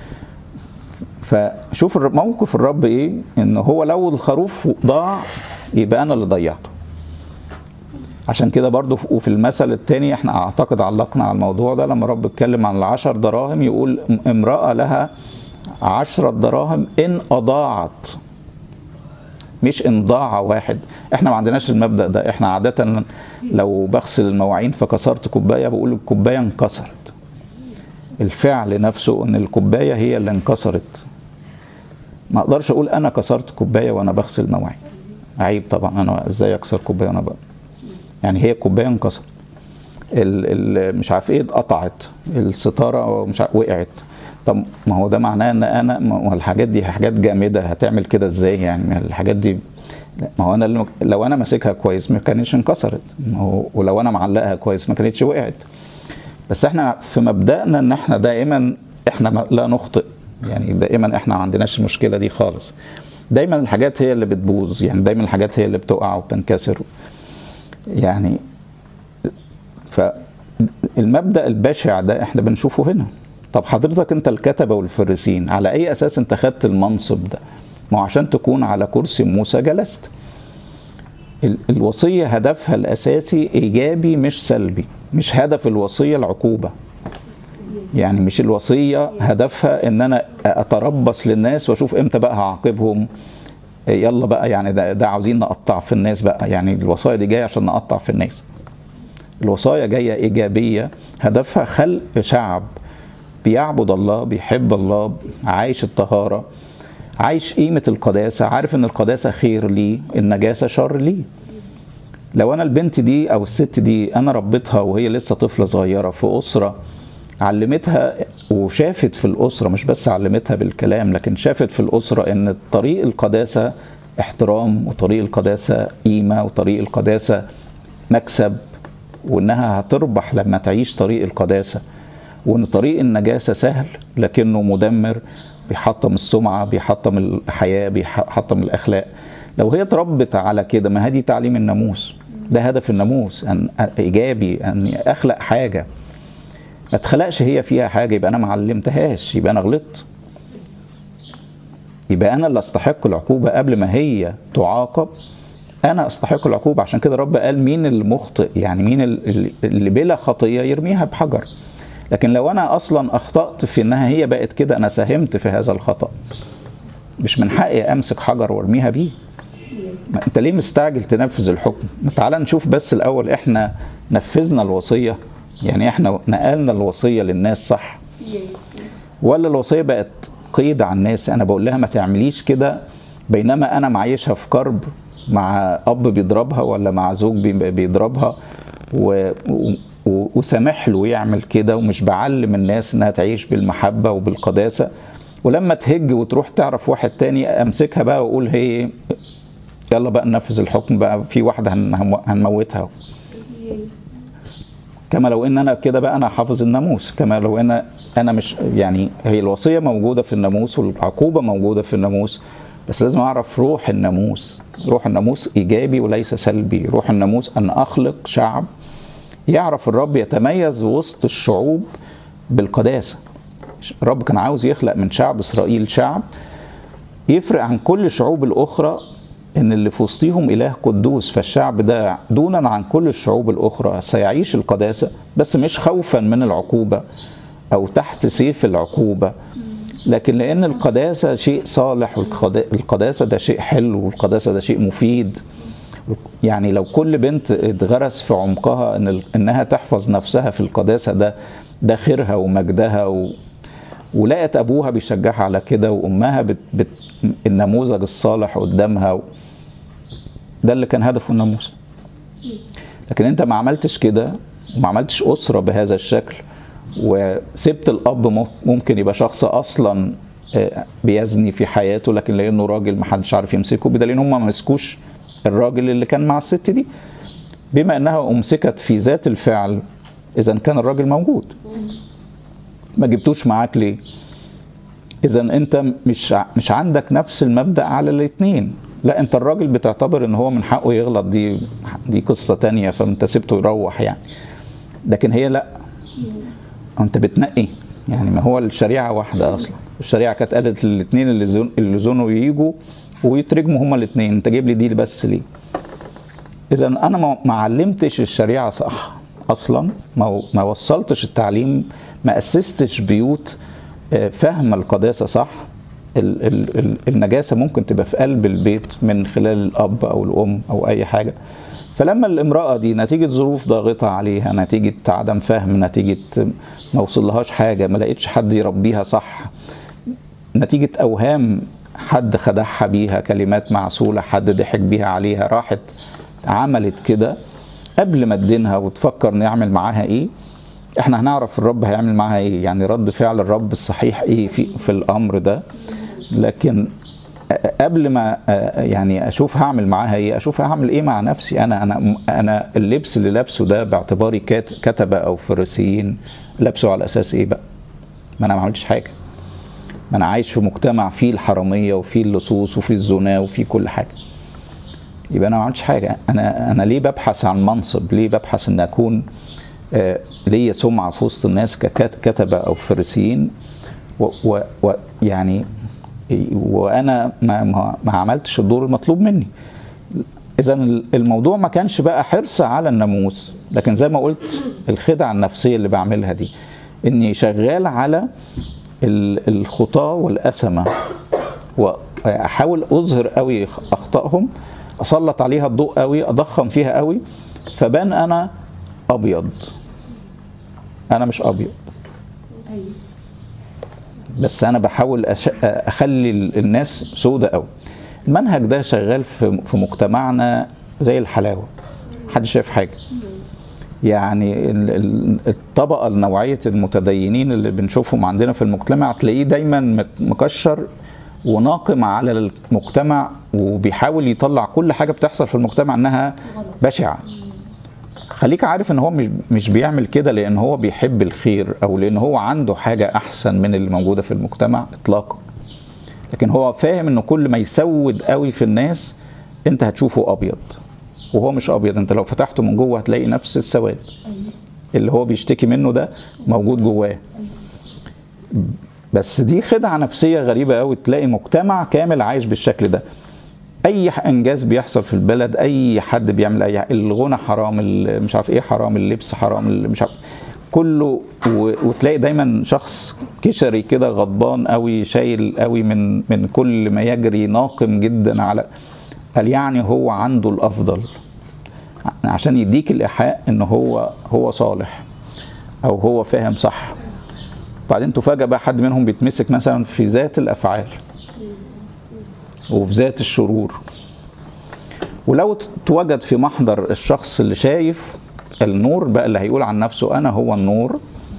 فشوف موقف الرب ايه ان هو لو الخروف ضاع يبقى انا اللي ضيعته عشان كده برضو وفي المثل الثاني احنا اعتقد علقنا على الموضوع ده لما الرب اتكلم عن العشر دراهم يقول امرأة لها عشرة دراهم ان اضاعت مش ان ضاع واحد احنا ما عندناش المبدأ ده احنا عادة لو بغسل المواعين فكسرت كوباية بقول الكوباية انكسرت الفعل نفسه ان الكوباية هي اللي انكسرت ما اقدرش اقول انا كسرت كوبايه وانا بغسل مواعين عيب طبعا انا ازاي اكسر كوبايه وانا بقى يعني هي كوبايه انكسرت ال ال مش عارف ايه اتقطعت الستاره مش عارف وقعت طب ما هو ده معناه ان انا ما الحاجات دي حاجات جامده هتعمل كده ازاي يعني الحاجات دي ما هو انا لو انا ماسكها كويس ما كانتش انكسرت ولو انا معلقها كويس ما كانتش وقعت بس احنا في مبدأنا ان احنا دائما احنا لا نخطئ يعني دائما احنا ما عندناش المشكله دي خالص دايما الحاجات هي اللي بتبوظ يعني دايما الحاجات هي اللي بتقع وبتنكسر يعني فالمبدأ البشع ده احنا بنشوفه هنا طب حضرتك انت الكتبة والفريسين على اي اساس انت خدت المنصب ده ما هو عشان تكون على كرسي موسى جلست الوصية هدفها الأساسي إيجابي مش سلبي مش هدف الوصية العقوبة يعني مش الوصية هدفها ان انا اتربص للناس واشوف امتى بقى هعاقبهم يلا بقى يعني ده, ده عاوزين نقطع في الناس بقى يعني الوصايا دي جايه عشان نقطع في الناس الوصايا جايه ايجابيه هدفها خلق شعب بيعبد الله بيحب الله عايش الطهاره عايش قيمه القداسه عارف ان القداسه خير ليه النجاسه شر ليه لو انا البنت دي او الست دي انا ربيتها وهي لسه طفله صغيره في اسره علمتها وشافت في الأسرة مش بس علمتها بالكلام لكن شافت في الأسرة أن طريق القداسة احترام وطريق القداسة قيمة وطريق القداسة مكسب وأنها هتربح لما تعيش طريق القداسة وأن طريق النجاسة سهل لكنه مدمر بيحطم السمعة بيحطم الحياة بيحطم الأخلاق لو هي اتربت على كده ما هذه تعليم الناموس ده هدف الناموس أن إيجابي أن أخلق حاجة ما اتخلقش هي فيها حاجه يبقى انا ما علمتهاش يبقى انا غلطت يبقى انا اللي استحق العقوبه قبل ما هي تعاقب انا استحق العقوبه عشان كده رب قال مين المخطئ يعني مين اللي بلا خطيه يرميها بحجر لكن لو انا اصلا اخطات في انها هي بقت كده انا ساهمت في هذا الخطا مش من حقي امسك حجر وارميها بيه انت ليه مستعجل تنفذ الحكم تعال نشوف بس الاول احنا نفذنا الوصيه يعني احنا نقلنا الوصية للناس صح ولا الوصية بقت قيد على الناس انا بقول لها ما تعمليش كده بينما انا معيشها في كرب مع اب بيضربها ولا مع زوج بيضربها و... و... وسامح له يعمل كده ومش بعلم الناس انها تعيش بالمحبة وبالقداسة ولما تهج وتروح تعرف واحد تاني امسكها بقى واقول هي يلا بقى ننفذ الحكم بقى في واحدة هنموتها كما لو ان انا كده بقى انا حافظ الناموس كما لو ان انا مش يعني هي الوصيه موجوده في الناموس والعقوبه موجوده في الناموس بس لازم اعرف روح الناموس روح الناموس ايجابي وليس سلبي روح الناموس ان اخلق شعب يعرف الرب يتميز وسط الشعوب بالقداسه الرب كان عاوز يخلق من شعب اسرائيل شعب يفرق عن كل الشعوب الاخرى ان اللي في وسطيهم اله قدوس فالشعب ده دونا عن كل الشعوب الاخرى سيعيش القداسه بس مش خوفا من العقوبه او تحت سيف العقوبه لكن لان القداسه شيء صالح والقداسه ده شيء حلو والقداسه ده شيء مفيد يعني لو كل بنت اتغرس في عمقها ان انها تحفظ نفسها في القداسه ده ده خيرها ومجدها و... ولقت ابوها بيشجعها على كده وامها بت... بت... النموذج الصالح قدامها و... ده اللي كان هدفه الناموس لكن انت ما عملتش كده وما عملتش اسره بهذا الشكل وسبت الاب ممكن يبقى شخص اصلا بيزني في حياته لكن لانه راجل ما حدش عارف يمسكه بدليل هم ما مسكوش الراجل اللي كان مع الست دي بما انها امسكت في ذات الفعل اذا كان الراجل موجود ما جبتوش معاك ليه اذا انت مش مش عندك نفس المبدا على الاثنين لا انت الراجل بتعتبر ان هو من حقه يغلط دي دي قصه تانية فانت سبته يروح يعني لكن هي لا انت بتنقي يعني ما هو الشريعه واحده اصلا الشريعه كانت قالت للاثنين اللي زون اللي زونوا يجوا ويترجموا هما الاثنين انت جايب لي دي بس ليه اذا انا ما علمتش الشريعه صح اصلا ما ما وصلتش التعليم ما اسستش بيوت فاهمه القداسه صح ال ال ال النجاسه ممكن تبقى في قلب البيت من خلال الاب او الام او اي حاجه فلما الامراه دي نتيجه ظروف ضاغطه عليها نتيجه عدم فهم نتيجه ما وصلهاش حاجه ما لقيتش حد يربيها صح نتيجه اوهام حد خدعها بيها كلمات معسوله حد ضحك بيها عليها راحت عملت كده قبل ما تدينها وتفكر نعمل معاها ايه احنا هنعرف الرب هيعمل معاها ايه يعني رد فعل الرب الصحيح ايه في, في الامر ده لكن قبل ما يعني اشوف هعمل معاها ايه اشوف هعمل ايه مع نفسي انا انا انا اللبس اللي لابسه ده باعتباري كتبه او فريسيين لابسه على اساس ايه بقى ما انا ما عملتش حاجه ما انا عايش في مجتمع فيه الحراميه وفيه اللصوص وفيه الزنا وفيه كل حاجه يبقى انا ما عملتش حاجه انا انا ليه ببحث عن منصب ليه ببحث ان اكون ليا سمعه في وسط الناس ككتبه او فريسيين ويعني وانا ما, ما, ما عملتش الدور المطلوب مني اذا الموضوع ما كانش بقى حرص على الناموس لكن زي ما قلت الخدعه النفسيه اللي بعملها دي اني شغال على الخطاه والأسمة واحاول اظهر قوي اخطائهم اسلط عليها الضوء قوي اضخم فيها قوي فبان انا ابيض انا مش ابيض بس انا بحاول أش... اخلي الناس سودة قوي المنهج ده شغال في في مجتمعنا زي الحلاوه محدش شايف حاجه يعني الطبقه النوعيه المتدينين اللي بنشوفهم عندنا في المجتمع تلاقيه دايما مكشر وناقم على المجتمع وبيحاول يطلع كل حاجه بتحصل في المجتمع انها بشعه خليك عارف ان هو مش مش بيعمل كده لان هو بيحب الخير او لان هو عنده حاجه احسن من اللي موجوده في المجتمع اطلاقا لكن هو فاهم ان كل ما يسود قوي في الناس انت هتشوفه ابيض وهو مش ابيض انت لو فتحته من جوه هتلاقي نفس السواد اللي هو بيشتكي منه ده موجود جواه بس دي خدعه نفسيه غريبه قوي تلاقي مجتمع كامل عايش بالشكل ده اي انجاز بيحصل في البلد اي حد بيعمل اي الغنى حرام مش عارف ايه حرام اللبس حرام مش عارف كله وتلاقي دايما شخص كشري كده غضبان قوي شايل قوي من من كل ما يجري ناقم جدا على قال يعني هو عنده الافضل عشان يديك الايحاء ان هو هو صالح او هو فاهم صح بعدين تفاجئ بقى حد منهم بيتمسك مثلا في ذات الافعال وفي ذات الشرور ولو توجد في محضر الشخص اللي شايف النور بقى اللي هيقول عن نفسه انا هو النور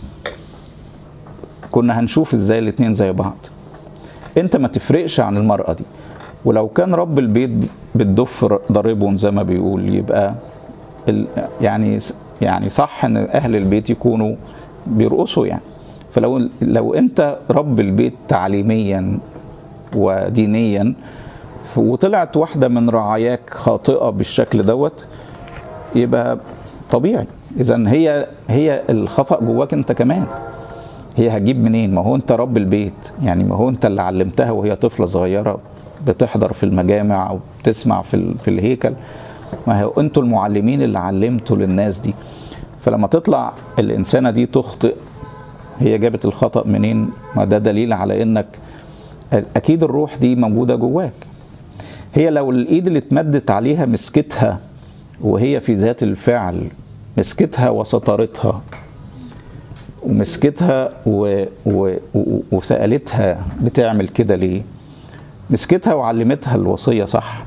كنا هنشوف ازاي الاتنين زي بعض انت ما تفرقش عن المرأة دي ولو كان رب البيت بالدف ضاربهم زي ما بيقول يبقى يعني يعني صح ان اهل البيت يكونوا بيرقصوا يعني فلو لو انت رب البيت تعليميا ودينيا وطلعت واحده من رعاياك خاطئه بالشكل دوت يبقى طبيعي اذا هي هي الخطا جواك انت كمان هي هتجيب منين ما هو انت رب البيت يعني ما هو انت اللي علمتها وهي طفله صغيره بتحضر في المجامع وبتسمع في في الهيكل ما هو انتوا المعلمين اللي علمتوا للناس دي فلما تطلع الانسانه دي تخطئ هي جابت الخطا منين ما ده دليل على انك اكيد الروح دي موجوده جواك هي لو الايد اللي اتمدت عليها مسكتها وهي في ذات الفعل مسكتها وسطرتها ومسكتها و... و... و... وسالتها بتعمل كده ليه مسكتها وعلمتها الوصيه صح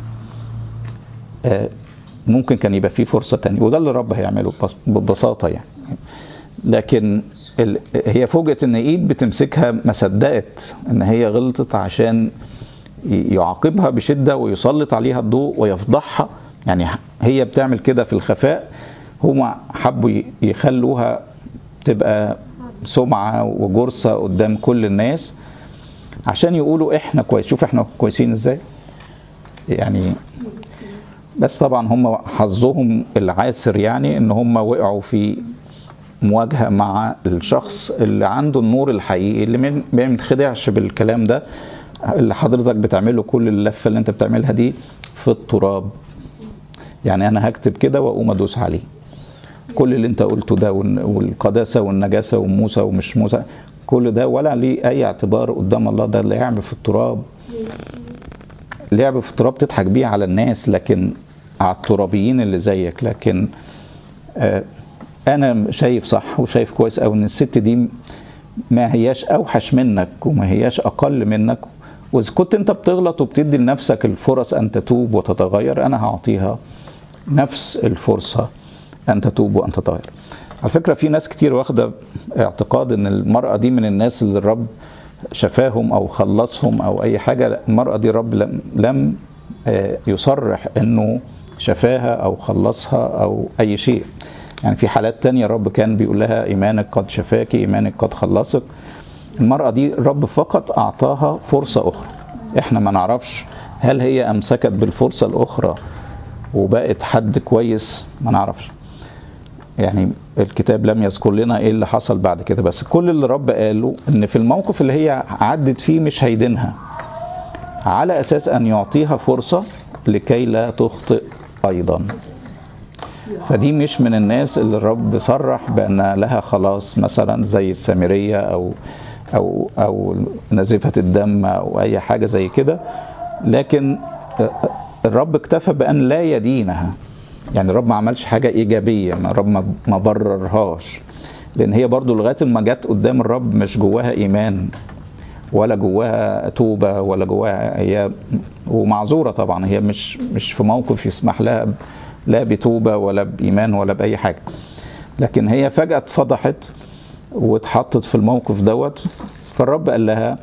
ممكن كان يبقى في فرصه تانية وده اللي الرب هيعمله ببساطه يعني لكن ال... هي فوجئت ان ايد بتمسكها ما صدقت ان هي غلطت عشان يعاقبها بشده ويسلط عليها الضوء ويفضحها يعني هي بتعمل كده في الخفاء هما حبوا يخلوها تبقى سمعه وجرثه قدام كل الناس عشان يقولوا احنا كويس شوف احنا كويسين ازاي يعني بس طبعا هم حظهم العاسر يعني ان هم وقعوا في مواجهه مع الشخص اللي عنده النور الحقيقي اللي ما بيتخدعش بالكلام ده اللي حضرتك بتعمله كل اللفه اللي انت بتعملها دي في التراب يعني انا هكتب كده واقوم ادوس عليه كل اللي انت قلته ده والقداسه والنجاسه وموسى ومش موسى كل ده ولا ليه اي اعتبار قدام الله ده لعب في التراب لعب في التراب تضحك بيه على الناس لكن على الترابيين اللي زيك لكن آه انا شايف صح وشايف كويس قوي ان الست دي ما هياش اوحش منك وما هياش اقل منك واذا كنت انت بتغلط وبتدي لنفسك الفرص ان تتوب وتتغير انا هعطيها نفس الفرصه ان تتوب وان تتغير على فكره في ناس كتير واخده اعتقاد ان المراه دي من الناس اللي الرب شفاهم او خلصهم او اي حاجه المراه دي رب لم, لم يصرح انه شفاها او خلصها او اي شيء يعني في حالات تانية الرب كان بيقول لها ايمانك قد شفاك ايمانك قد خلصك المرأة دي الرب فقط اعطاها فرصة اخرى احنا ما نعرفش هل هي امسكت بالفرصة الاخرى وبقت حد كويس ما نعرفش يعني الكتاب لم يذكر لنا ايه اللي حصل بعد كده بس كل اللي الرب قاله ان في الموقف اللي هي عدت فيه مش هيدينها على اساس ان يعطيها فرصة لكي لا تخطئ ايضا فدي مش من الناس اللي الرب صرح بان لها خلاص مثلا زي السامريه او او او نزفه الدم او اي حاجه زي كده لكن الرب اكتفى بان لا يدينها يعني الرب ما عملش حاجه ايجابيه الرب ما بررهاش لان هي برضو لغايه ما جت قدام الرب مش جواها ايمان ولا جواها توبه ولا جواها هي ومعذوره طبعا هي مش مش في موقف يسمح لها لا بتوبه ولا بايمان ولا باي حاجه لكن هي فجاه اتفضحت واتحطت في الموقف دوت فالرب قال لها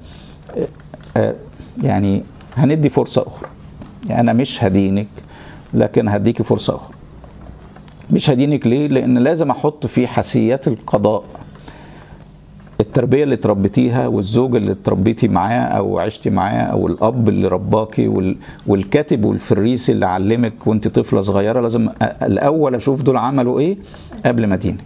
يعني هندي فرصه اخرى يعني انا مش هدينك لكن هديكي فرصه اخرى مش هدينك ليه لان لازم احط في حسيات القضاء التربيه اللي تربيتيها والزوج اللي تربيتي معاه او عشتي معاه او الاب اللي رباكي والكاتب والفريسي اللي علمك وانت طفله صغيره لازم الاول اشوف دول عملوا ايه قبل ما ادينك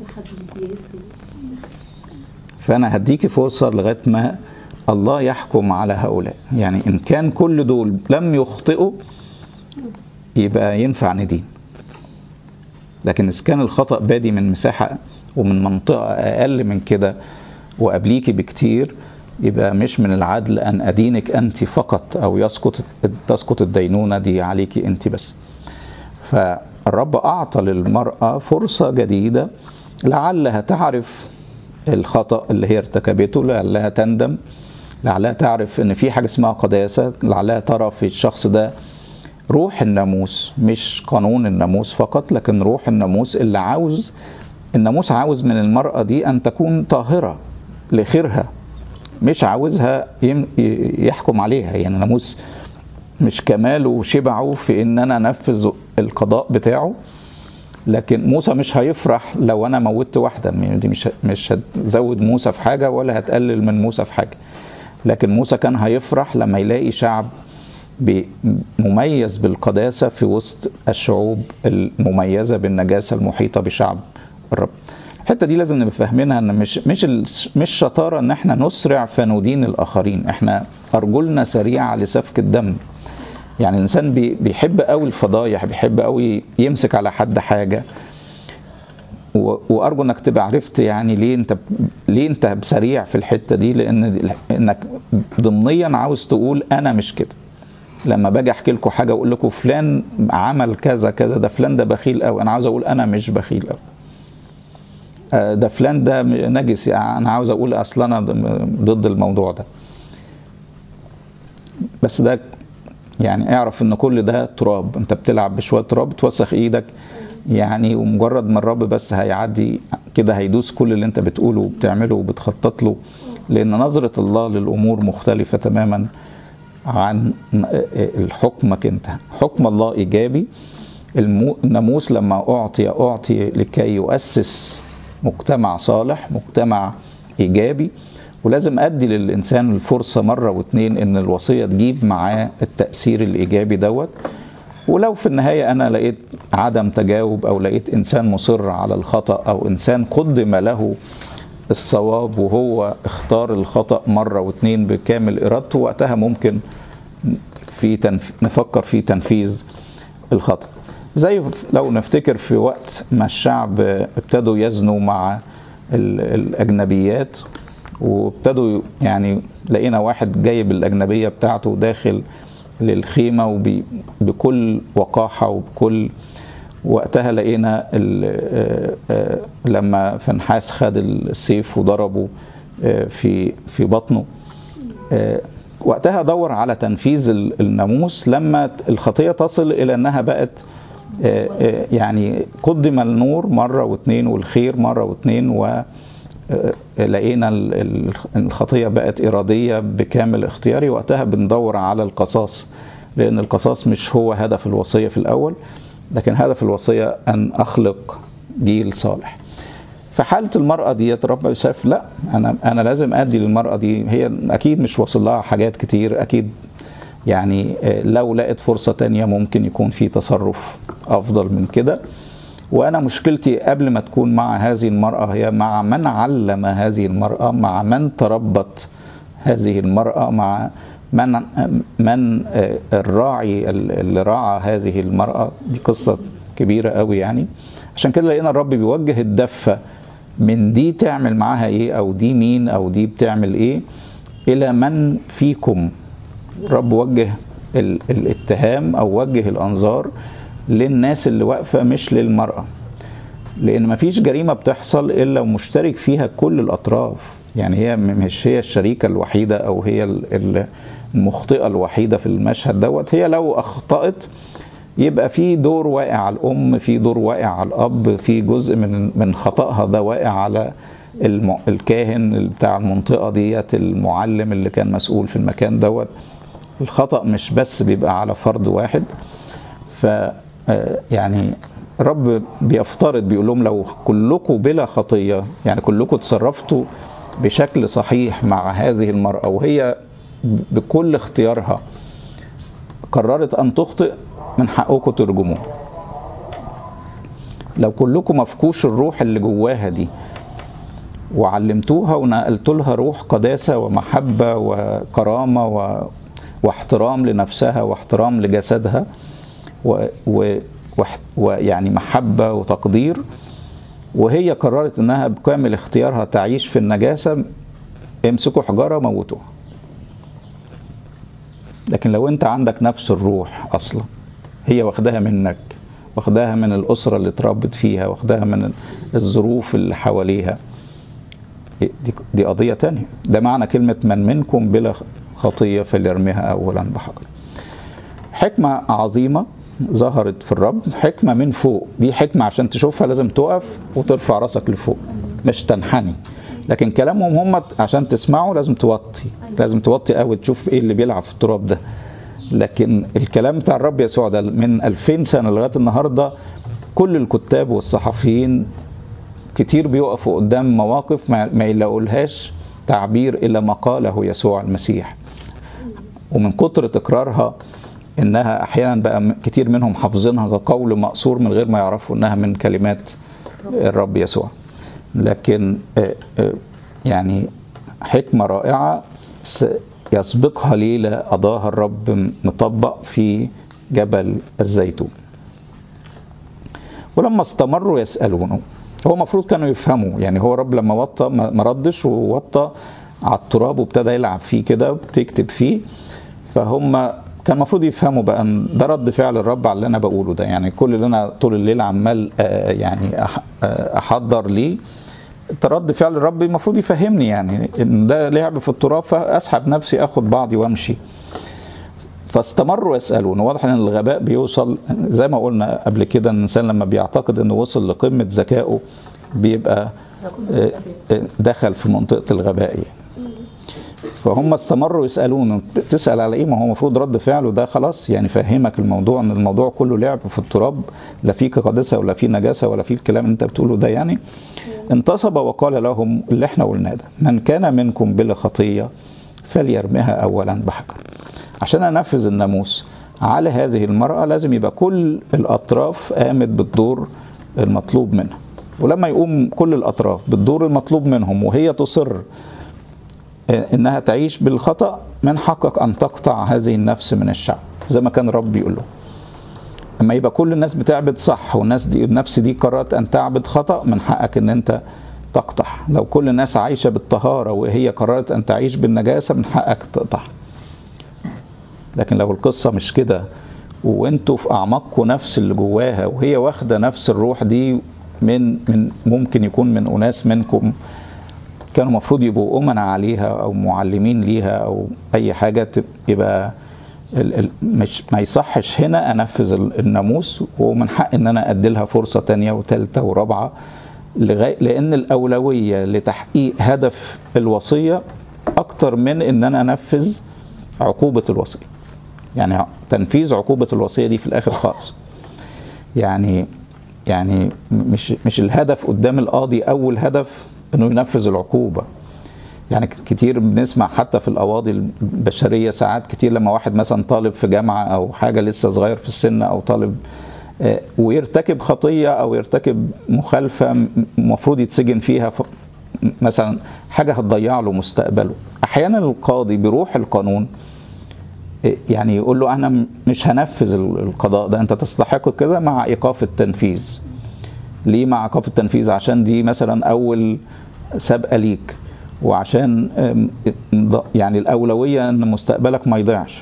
فانا هديكي فرصه لغايه ما الله يحكم على هؤلاء يعني ان كان كل دول لم يخطئوا يبقى ينفع ندين لكن اذا كان الخطا بادي من مساحه ومن منطقه اقل من كده وقبليكي بكتير يبقى مش من العدل ان ادينك انت فقط او يسقط تسقط الدينونه دي عليكي انت بس فالرب اعطى للمراه فرصه جديده لعلها تعرف الخطا اللي هي ارتكبته لعلها تندم لعلها تعرف ان في حاجه اسمها قداسه لعلها ترى في الشخص ده روح الناموس مش قانون الناموس فقط لكن روح الناموس اللي عاوز الناموس عاوز من المرأة دي أن تكون طاهرة لخيرها مش عاوزها يحكم عليها يعني الناموس مش كماله وشبعه في ان انا انفذ القضاء بتاعه لكن موسى مش هيفرح لو انا موتت واحده دي مش مش هتزود موسى في حاجه ولا هتقلل من موسى في حاجه لكن موسى كان هيفرح لما يلاقي شعب مميز بالقداسه في وسط الشعوب المميزه بالنجاسه المحيطه بشعب الرب الحته دي لازم نبقى فاهمينها ان مش مش مش شطاره ان احنا نسرع فندين الاخرين احنا ارجلنا سريعه لسفك الدم يعني الانسان بيحب قوي الفضايح بيحب قوي يمسك على حد حاجه وارجو انك تبقى عرفت يعني ليه انت ليه انت سريع في الحته دي لان انك ضمنيا عاوز تقول انا مش كده لما باجي احكي لكم حاجه اقول لكم فلان عمل كذا كذا ده فلان ده بخيل قوي انا عاوز اقول انا مش بخيل قوي ده فلان ده نجس يعني انا عاوز اقول اصل انا ضد الموضوع ده بس ده يعني اعرف ان كل ده تراب انت بتلعب بشويه تراب توسخ ايدك يعني ومجرد ما الرب بس هيعدي كده هيدوس كل اللي انت بتقوله وبتعمله وبتخطط له لان نظره الله للامور مختلفه تماما عن حكمك انت حكم الله ايجابي الناموس لما اعطي اعطي لكي يؤسس مجتمع صالح مجتمع ايجابي ولازم ادي للانسان الفرصه مره واتنين ان الوصيه تجيب معاه التاثير الايجابي دوت ولو في النهايه انا لقيت عدم تجاوب او لقيت انسان مصر على الخطا او انسان قدم له الصواب وهو اختار الخطا مره واتنين بكامل ارادته وقتها ممكن في تنف... نفكر في تنفيذ الخطا زي لو نفتكر في وقت ما الشعب ابتدوا يزنوا مع الاجنبيات وابتدوا يعني لقينا واحد جايب الاجنبيه بتاعته داخل للخيمه وبكل وقاحه وبكل وقتها لقينا لما فنحاس خد السيف وضربه في في بطنه وقتها دور على تنفيذ الناموس لما الخطيه تصل الى انها بقت يعني قدم النور مره واثنين والخير مره واثنين لقينا الخطية بقت إرادية بكامل اختياري وقتها بندور على القصاص لأن القصاص مش هو هدف الوصية في الأول لكن هدف الوصية أن أخلق جيل صالح في حالة المرأة دي ربنا شاف لا أنا أنا لازم أدي للمرأة دي هي أكيد مش واصل لها حاجات كتير أكيد يعني لو لقت فرصة تانية ممكن يكون في تصرف أفضل من كده وأنا مشكلتي قبل ما تكون مع هذه المرأة هي مع من علم هذه المرأة مع من تربت هذه المرأة مع من من الراعي اللي راعى هذه المرأة دي قصة كبيرة قوي يعني عشان كده لقينا الرب بيوجه الدفة من دي تعمل معاها ايه او دي مين او دي بتعمل ايه الى من فيكم الرب وجه الاتهام او وجه الانظار للناس اللي واقفه مش للمراه لان مفيش جريمه بتحصل الا ومشترك فيها كل الاطراف يعني هي مش هي الشريكه الوحيده او هي المخطئه الوحيده في المشهد دوت هي لو اخطات يبقى في دور واقع على الام في دور واقع على الاب في جزء من من خطأها ده واقع على الم... الكاهن بتاع المنطقه ديت المعلم اللي كان مسؤول في المكان دوت الخطأ مش بس بيبقى على فرد واحد ف يعني الرب بيفترض بيقول لهم لو كلكم بلا خطيه يعني كلكم تصرفتوا بشكل صحيح مع هذه المراه وهي بكل اختيارها قررت ان تخطئ من حقكم ترجموه لو كلكم مفكوش الروح اللي جواها دي وعلمتوها ونقلت لها روح قداسه ومحبه وكرامه و... واحترام لنفسها واحترام لجسدها و... و... ويعني محبه وتقدير وهي قررت انها بكامل اختيارها تعيش في النجاسه امسكوا حجاره موتوها لكن لو انت عندك نفس الروح اصلا هي واخداها منك واخداها من الاسره اللي اتربت فيها واخداها من الظروف اللي حواليها دي, دي قضيه تانية ده معنى كلمه من منكم بلا خطيه فليرميها اولا بحجر حكمه عظيمه ظهرت في الرب حكمه من فوق دي حكمه عشان تشوفها لازم تقف وترفع راسك لفوق مش تنحني لكن كلامهم هم عشان تسمعوا لازم توطي لازم توطي قوي تشوف ايه اللي بيلعب في التراب ده لكن الكلام بتاع الرب يسوع ده من 2000 سنه لغايه النهارده كل الكتاب والصحفيين كتير بيقفوا قدام مواقف ما يلاقولهاش تعبير الا ما قاله يسوع المسيح ومن كتر تكرارها انها احيانا بقى كتير منهم حافظينها كقول مقصور من غير ما يعرفوا انها من كلمات الرب يسوع لكن يعني حكمه رائعه يسبقها ليله قضاها الرب مطبق في جبل الزيتون ولما استمروا يسالونه هو المفروض كانوا يفهموا يعني هو الرب لما وطى ما ردش ووطى على التراب وابتدى يلعب فيه كده وبتكتب فيه فهم كان المفروض يفهموا بقى ان ده رد فعل الرب على اللي انا بقوله ده يعني كل اللي انا طول الليل عمال يعني احضر ليه رد فعل الرب المفروض يفهمني يعني ان ده لعب في التراب فاسحب نفسي اخد بعضي وامشي فاستمروا يسالون واضح ان الغباء بيوصل زي ما قلنا قبل كده ان الانسان لما بيعتقد انه وصل لقمه ذكائه بيبقى دخل في منطقه الغباء يعني. فهم استمروا يسالون تسال على ايه ما هو المفروض رد فعله ده خلاص يعني فهمك الموضوع ان الموضوع كله لعب في التراب لا فيه قداسه ولا فيه نجاسه ولا فيه الكلام اللي انت بتقوله ده يعني انتصب وقال لهم اللي احنا قلناه ده من كان منكم بلا خطيه فليرمها اولا بحجر عشان انفذ الناموس على هذه المراه لازم يبقى كل الاطراف قامت بالدور المطلوب منها ولما يقوم كل الاطراف بالدور المطلوب منهم وهي تصر انها تعيش بالخطا من حقك ان تقطع هذه النفس من الشعب زي ما كان الرب بيقول له اما يبقى كل الناس بتعبد صح والناس دي النفس دي قررت ان تعبد خطا من حقك ان انت تقطع لو كل الناس عايشه بالطهاره وهي قررت ان تعيش بالنجاسه من حقك تقطع لكن لو القصه مش كده وانتوا في اعماقكم نفس اللي جواها وهي واخده نفس الروح دي من من ممكن يكون من اناس منكم كانوا المفروض يبقوا أمنا عليها أو معلمين ليها أو أي حاجة يبقى مش ما يصحش هنا أنفذ الناموس ومن حق إن أنا أدي لها فرصة تانية وثالثة ورابعة لغاية لان الاولويه لتحقيق هدف الوصيه اكتر من ان انا انفذ عقوبه الوصيه يعني تنفيذ عقوبه الوصيه دي في الاخر خالص يعني يعني مش مش الهدف قدام القاضي اول هدف انه ينفذ العقوبه يعني كتير بنسمع حتى في القواضي البشريه ساعات كتير لما واحد مثلا طالب في جامعه او حاجه لسه صغير في السن او طالب ويرتكب خطيه او يرتكب مخالفه المفروض يتسجن فيها مثلا حاجه هتضيع له مستقبله احيانا القاضي بيروح القانون يعني يقول له انا مش هنفذ القضاء ده انت تستحق كده مع ايقاف التنفيذ ليه مع ايقاف التنفيذ عشان دي مثلا اول سابقه ليك وعشان يعني الاولويه ان مستقبلك ما يضيعش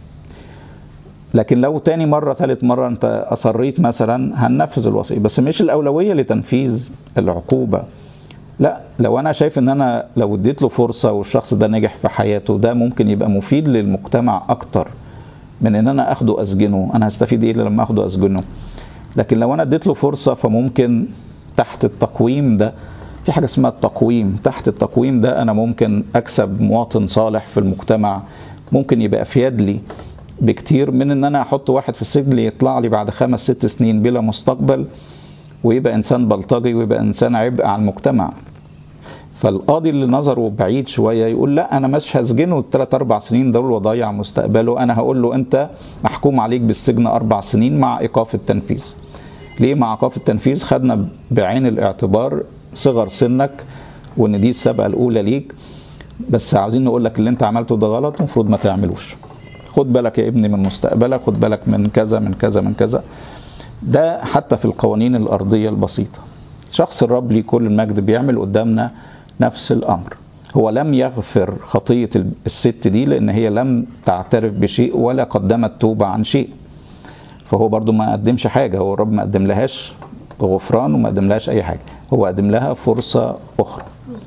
لكن لو تاني مرة ثالث مرة انت اصريت مثلا هننفذ الوصية بس مش الاولوية لتنفيذ العقوبة لا لو انا شايف ان انا لو اديت له فرصة والشخص ده نجح في حياته ده ممكن يبقى مفيد للمجتمع اكتر من ان انا اخده اسجنه انا هستفيد ايه لما اخده اسجنه لكن لو انا اديت له فرصة فممكن تحت التقويم ده في حاجة اسمها التقويم تحت التقويم ده انا ممكن اكسب مواطن صالح في المجتمع ممكن يبقى افيد لي بكتير من ان انا احط واحد في السجن يطلع لي بعد خمس ست سنين بلا مستقبل ويبقى انسان بلطجي ويبقى انسان عبء على المجتمع فالقاضي اللي نظره بعيد شويه يقول لا انا مش هسجنه الثلاث اربع سنين دول واضيع مستقبله انا هقول له انت محكوم عليك بالسجن اربع سنين مع ايقاف التنفيذ ليه مع ايقاف التنفيذ خدنا بعين الاعتبار صغر سنك وان دي السابقه الاولى ليك بس عاوزين نقول لك اللي انت عملته ده غلط المفروض ما تعملوش خد بالك يا ابني من مستقبلك خد بالك من كذا من كذا من كذا ده حتى في القوانين الأرضية البسيطة شخص الرب ليه كل المجد بيعمل قدامنا نفس الأمر هو لم يغفر خطية الست دي لأن هي لم تعترف بشيء ولا قدمت توبة عن شيء فهو برضو ما قدمش حاجة هو الرب ما قدم لهاش غفران وما قدم لهاش أي حاجة هو قدم لها فرصة أخرى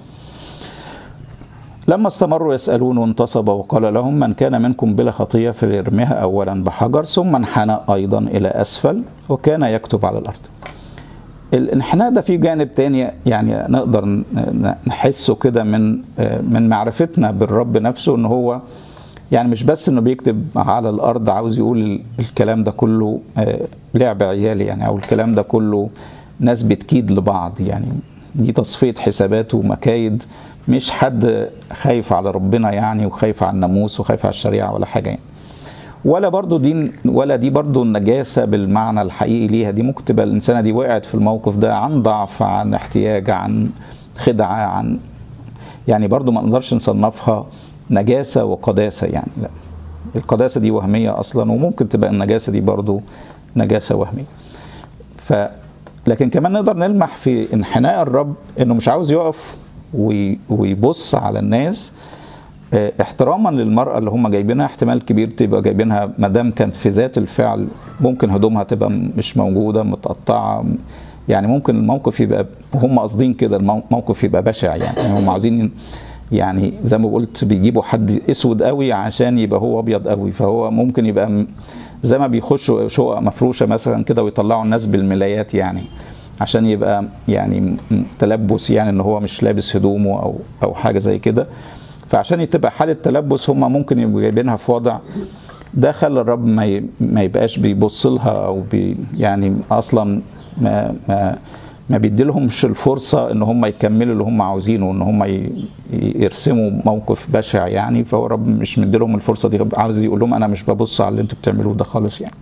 لما استمروا يسألون وانتصب وقال لهم من كان منكم بلا خطية فليرميها أولا بحجر ثم انحنى أيضا إلى أسفل وكان يكتب على الأرض الانحناء ده في جانب تاني يعني نقدر نحسه كده من من معرفتنا بالرب نفسه ان هو يعني مش بس انه بيكتب على الارض عاوز يقول الكلام ده كله لعب عيالي يعني او الكلام ده كله ناس بتكيد لبعض يعني دي تصفيه حسابات ومكايد مش حد خايف على ربنا يعني وخايف على الناموس وخايف على الشريعه ولا حاجه يعني ولا برضو دي ولا دي برضو النجاسه بالمعنى الحقيقي ليها دي ممكن تبقى الانسانه دي وقعت في الموقف ده عن ضعف عن احتياج عن خدعه عن يعني برضو ما نقدرش نصنفها نجاسه وقداسه يعني لا القداسه دي وهميه اصلا وممكن تبقى النجاسه دي برضو نجاسه وهميه ف لكن كمان نقدر نلمح في انحناء الرب انه مش عاوز يقف ويبص على الناس احتراما للمرأة اللي هم جايبينها احتمال كبير تبقى جايبينها ما دام كانت في ذات الفعل ممكن هدومها تبقى مش موجودة متقطعة يعني ممكن الموقف يبقى هم قاصدين كده الموقف يبقى بشع يعني هم عاوزين يعني زي ما قلت بيجيبوا حد اسود قوي عشان يبقى هو ابيض قوي فهو ممكن يبقى زي ما بيخشوا شقق مفروشه مثلا كده ويطلعوا الناس بالملايات يعني عشان يبقى يعني تلبس يعني ان هو مش لابس هدومه او او حاجه زي كده فعشان تبقى حاله تلبس هم ممكن يبقوا جايبينها في وضع ده خلى الرب ما ما يبقاش بيبص لها او بي يعني اصلا ما ما ما بيديلهمش الفرصة ان هم يكملوا اللي هم عاوزينه ان هم يرسموا موقف بشع يعني فهو رب مش مديلهم الفرصة دي عاوز يقول لهم انا مش ببص على اللي انتوا بتعملوه ده خالص يعني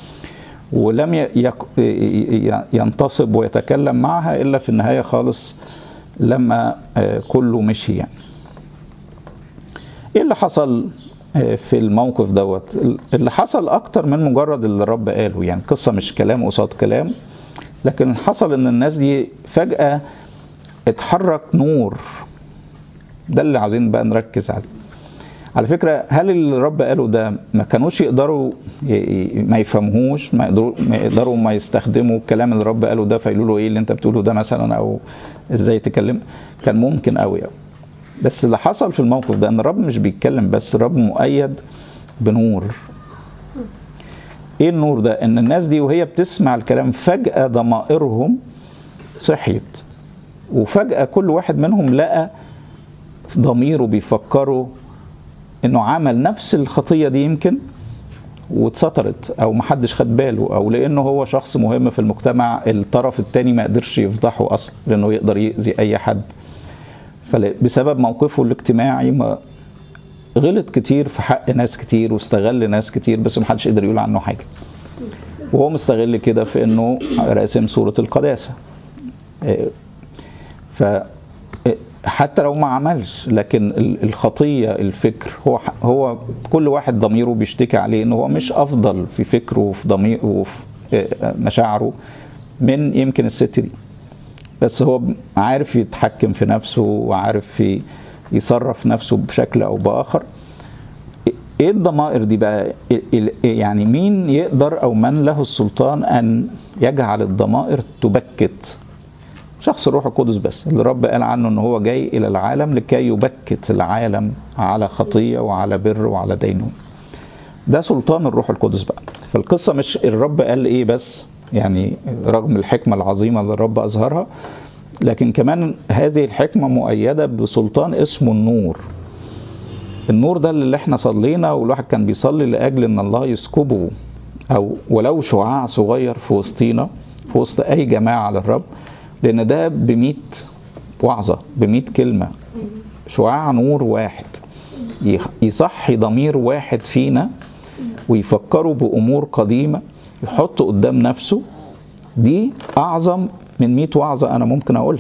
ولم ينتصب ويتكلم معها الا في النهاية خالص لما كله مشي يعني ايه اللي حصل في الموقف دوت اللي حصل اكتر من مجرد اللي الرب قاله يعني قصة مش كلام قصاد كلام لكن حصل ان الناس دي فجأة اتحرك نور ده اللي عاوزين بقى نركز عليه على فكرة هل اللي الرب قاله ده ما كانوش يقدروا ما يفهموش ما يقدروا ما, يقدروا ما يستخدموا الكلام اللي الرب قاله ده فيقولوا له ايه اللي انت بتقوله ده مثلا او ازاي تكلم كان ممكن قوي قوي بس اللي حصل في الموقف ده ان الرب مش بيتكلم بس الرب مؤيد بنور ايه النور ده ان الناس دي وهي بتسمع الكلام فجأة ضمائرهم صحيت وفجأة كل واحد منهم لقى ضميره بيفكره انه عمل نفس الخطية دي يمكن واتسترت او محدش خد باله او لانه هو شخص مهم في المجتمع الطرف التاني ما قدرش يفضحه اصلا لانه يقدر يأذي اي حد فبسبب موقفه الاجتماعي ما غلط كتير في حق ناس كتير واستغل ناس كتير بس محدش قدر يقول عنه حاجة وهو مستغل كده في انه راسم صورة القداسة ف حتى لو ما عملش لكن الخطية الفكر هو هو كل واحد ضميره بيشتكي عليه انه هو مش افضل في فكره وفي ضميره وفي مشاعره من يمكن الست دي بس هو عارف يتحكم في نفسه وعارف يصرف نفسه بشكل او باخر ايه الضمائر دي بقى يعني مين يقدر او من له السلطان ان يجعل الضمائر تبكت شخص الروح القدس بس اللي رب قال عنه ان هو جاي الى العالم لكي يبكت العالم على خطيه وعلى بر وعلى دينون ده سلطان الروح القدس بقى فالقصه مش الرب قال ايه بس يعني رغم الحكمه العظيمه اللي الرب اظهرها لكن كمان هذه الحكمه مؤيده بسلطان اسمه النور النور ده اللي احنا صلينا والواحد كان بيصلي لاجل ان الله يسكبه او ولو شعاع صغير في وسطينا في وسط اي جماعه للرب لان ده ب وعظه ب كلمه شعاع نور واحد يصحي ضمير واحد فينا ويفكروا بامور قديمه يحط قدام نفسه دي اعظم من 100 وعظه انا ممكن اقولها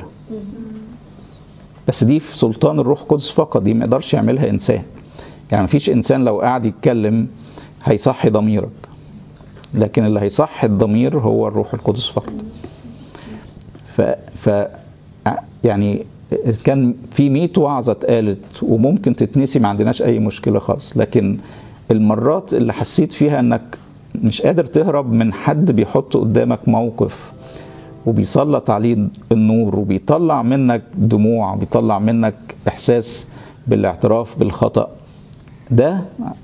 بس دي في سلطان الروح القدس فقط دي ما يقدرش يعملها انسان يعني مفيش انسان لو قاعد يتكلم هيصحي ضميرك لكن اللي هيصحي الضمير هو الروح القدس فقط ف, ف يعني كان في 100 وعظه اتقالت وممكن تتنسي ما عندناش اي مشكله خالص لكن المرات اللي حسيت فيها انك مش قادر تهرب من حد بيحط قدامك موقف وبيسلط عليه النور وبيطلع منك دموع بيطلع منك احساس بالاعتراف بالخطا ده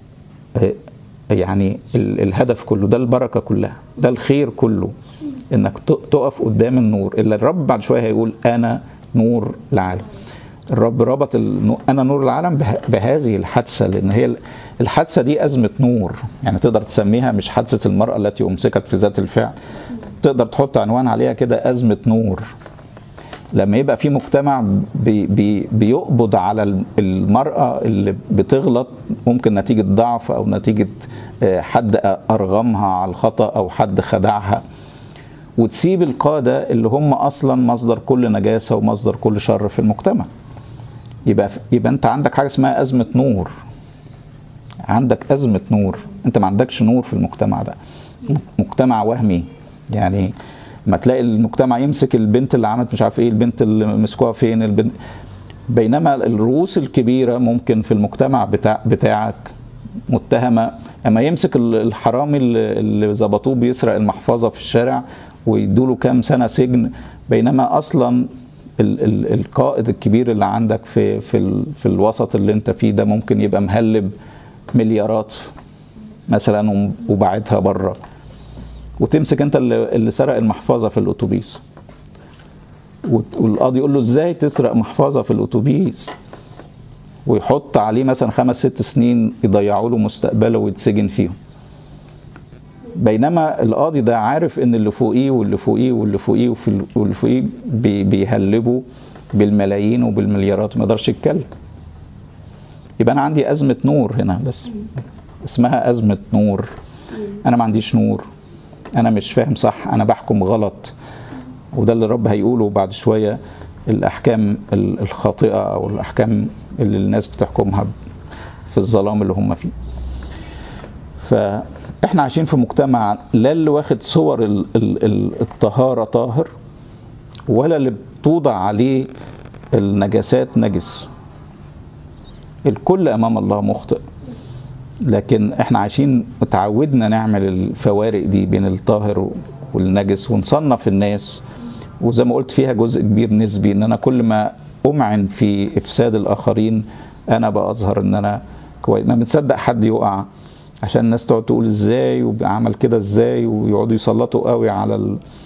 يعني الهدف كله ده البركه كلها ده الخير كله انك تقف قدام النور اللي الرب بعد شويه هيقول انا نور العالم الرب ربط النور انا نور العالم بهذه الحادثه لان هي الحادثه دي ازمه نور يعني تقدر تسميها مش حادثه المراه التي امسكت في ذات الفعل تقدر تحط عنوان عليها كده ازمه نور لما يبقى في مجتمع بي بي بيقبض على المرأة اللي بتغلط ممكن نتيجة ضعف أو نتيجة حد أرغمها على الخطأ أو حد خدعها وتسيب القادة اللي هم أصلا مصدر كل نجاسة ومصدر كل شر في المجتمع يبقى يبقى أنت عندك حاجة اسمها أزمة نور عندك أزمة نور أنت ما عندكش نور في المجتمع ده مجتمع وهمي يعني ما تلاقي المجتمع يمسك البنت اللي عملت مش عارف ايه البنت اللي مسكوها فين البنت بينما الرؤوس الكبيرة ممكن في المجتمع بتاع بتاعك متهمة اما يمسك الحرامي اللي ظبطوه بيسرق المحفظة في الشارع ويدوا له كام سنة سجن بينما اصلا ال ال القائد الكبير اللي عندك في في ال في الوسط اللي انت فيه ده ممكن يبقى مهلب مليارات مثلا وبعتها بره وتمسك انت اللي, اللي سرق المحفظه في الاتوبيس والقاضي يقول له ازاي تسرق محفظه في الاتوبيس ويحط عليه مثلا خمس ست سنين يضيعوا له مستقبله ويتسجن فيهم بينما القاضي ده عارف ان اللي فوقيه واللي فوقيه واللي فوقيه واللي فوقيه بي بيهلبوا بالملايين وبالمليارات ما يقدرش يتكلم يبقى انا عندي ازمه نور هنا بس اسمها ازمه نور انا ما عنديش نور انا مش فاهم صح انا بحكم غلط وده اللي الرب هيقوله بعد شويه الاحكام الخاطئه او الاحكام اللي الناس بتحكمها في الظلام اللي هم فيه فاحنا عايشين في مجتمع لا اللي واخد صور ال ال الطهاره طاهر ولا اللي بتوضع عليه النجاسات نجس الكل امام الله مخطئ لكن احنا عايشين اتعودنا نعمل الفوارق دي بين الطاهر والنجس ونصنف الناس وزي ما قلت فيها جزء كبير نسبي ان انا كل ما امعن في افساد الاخرين انا بظهر ان انا كويس ما بنصدق حد يقع عشان الناس تقعد تقول ازاي وعمل كده ازاي ويقعدوا يسلطوا قوي على ال...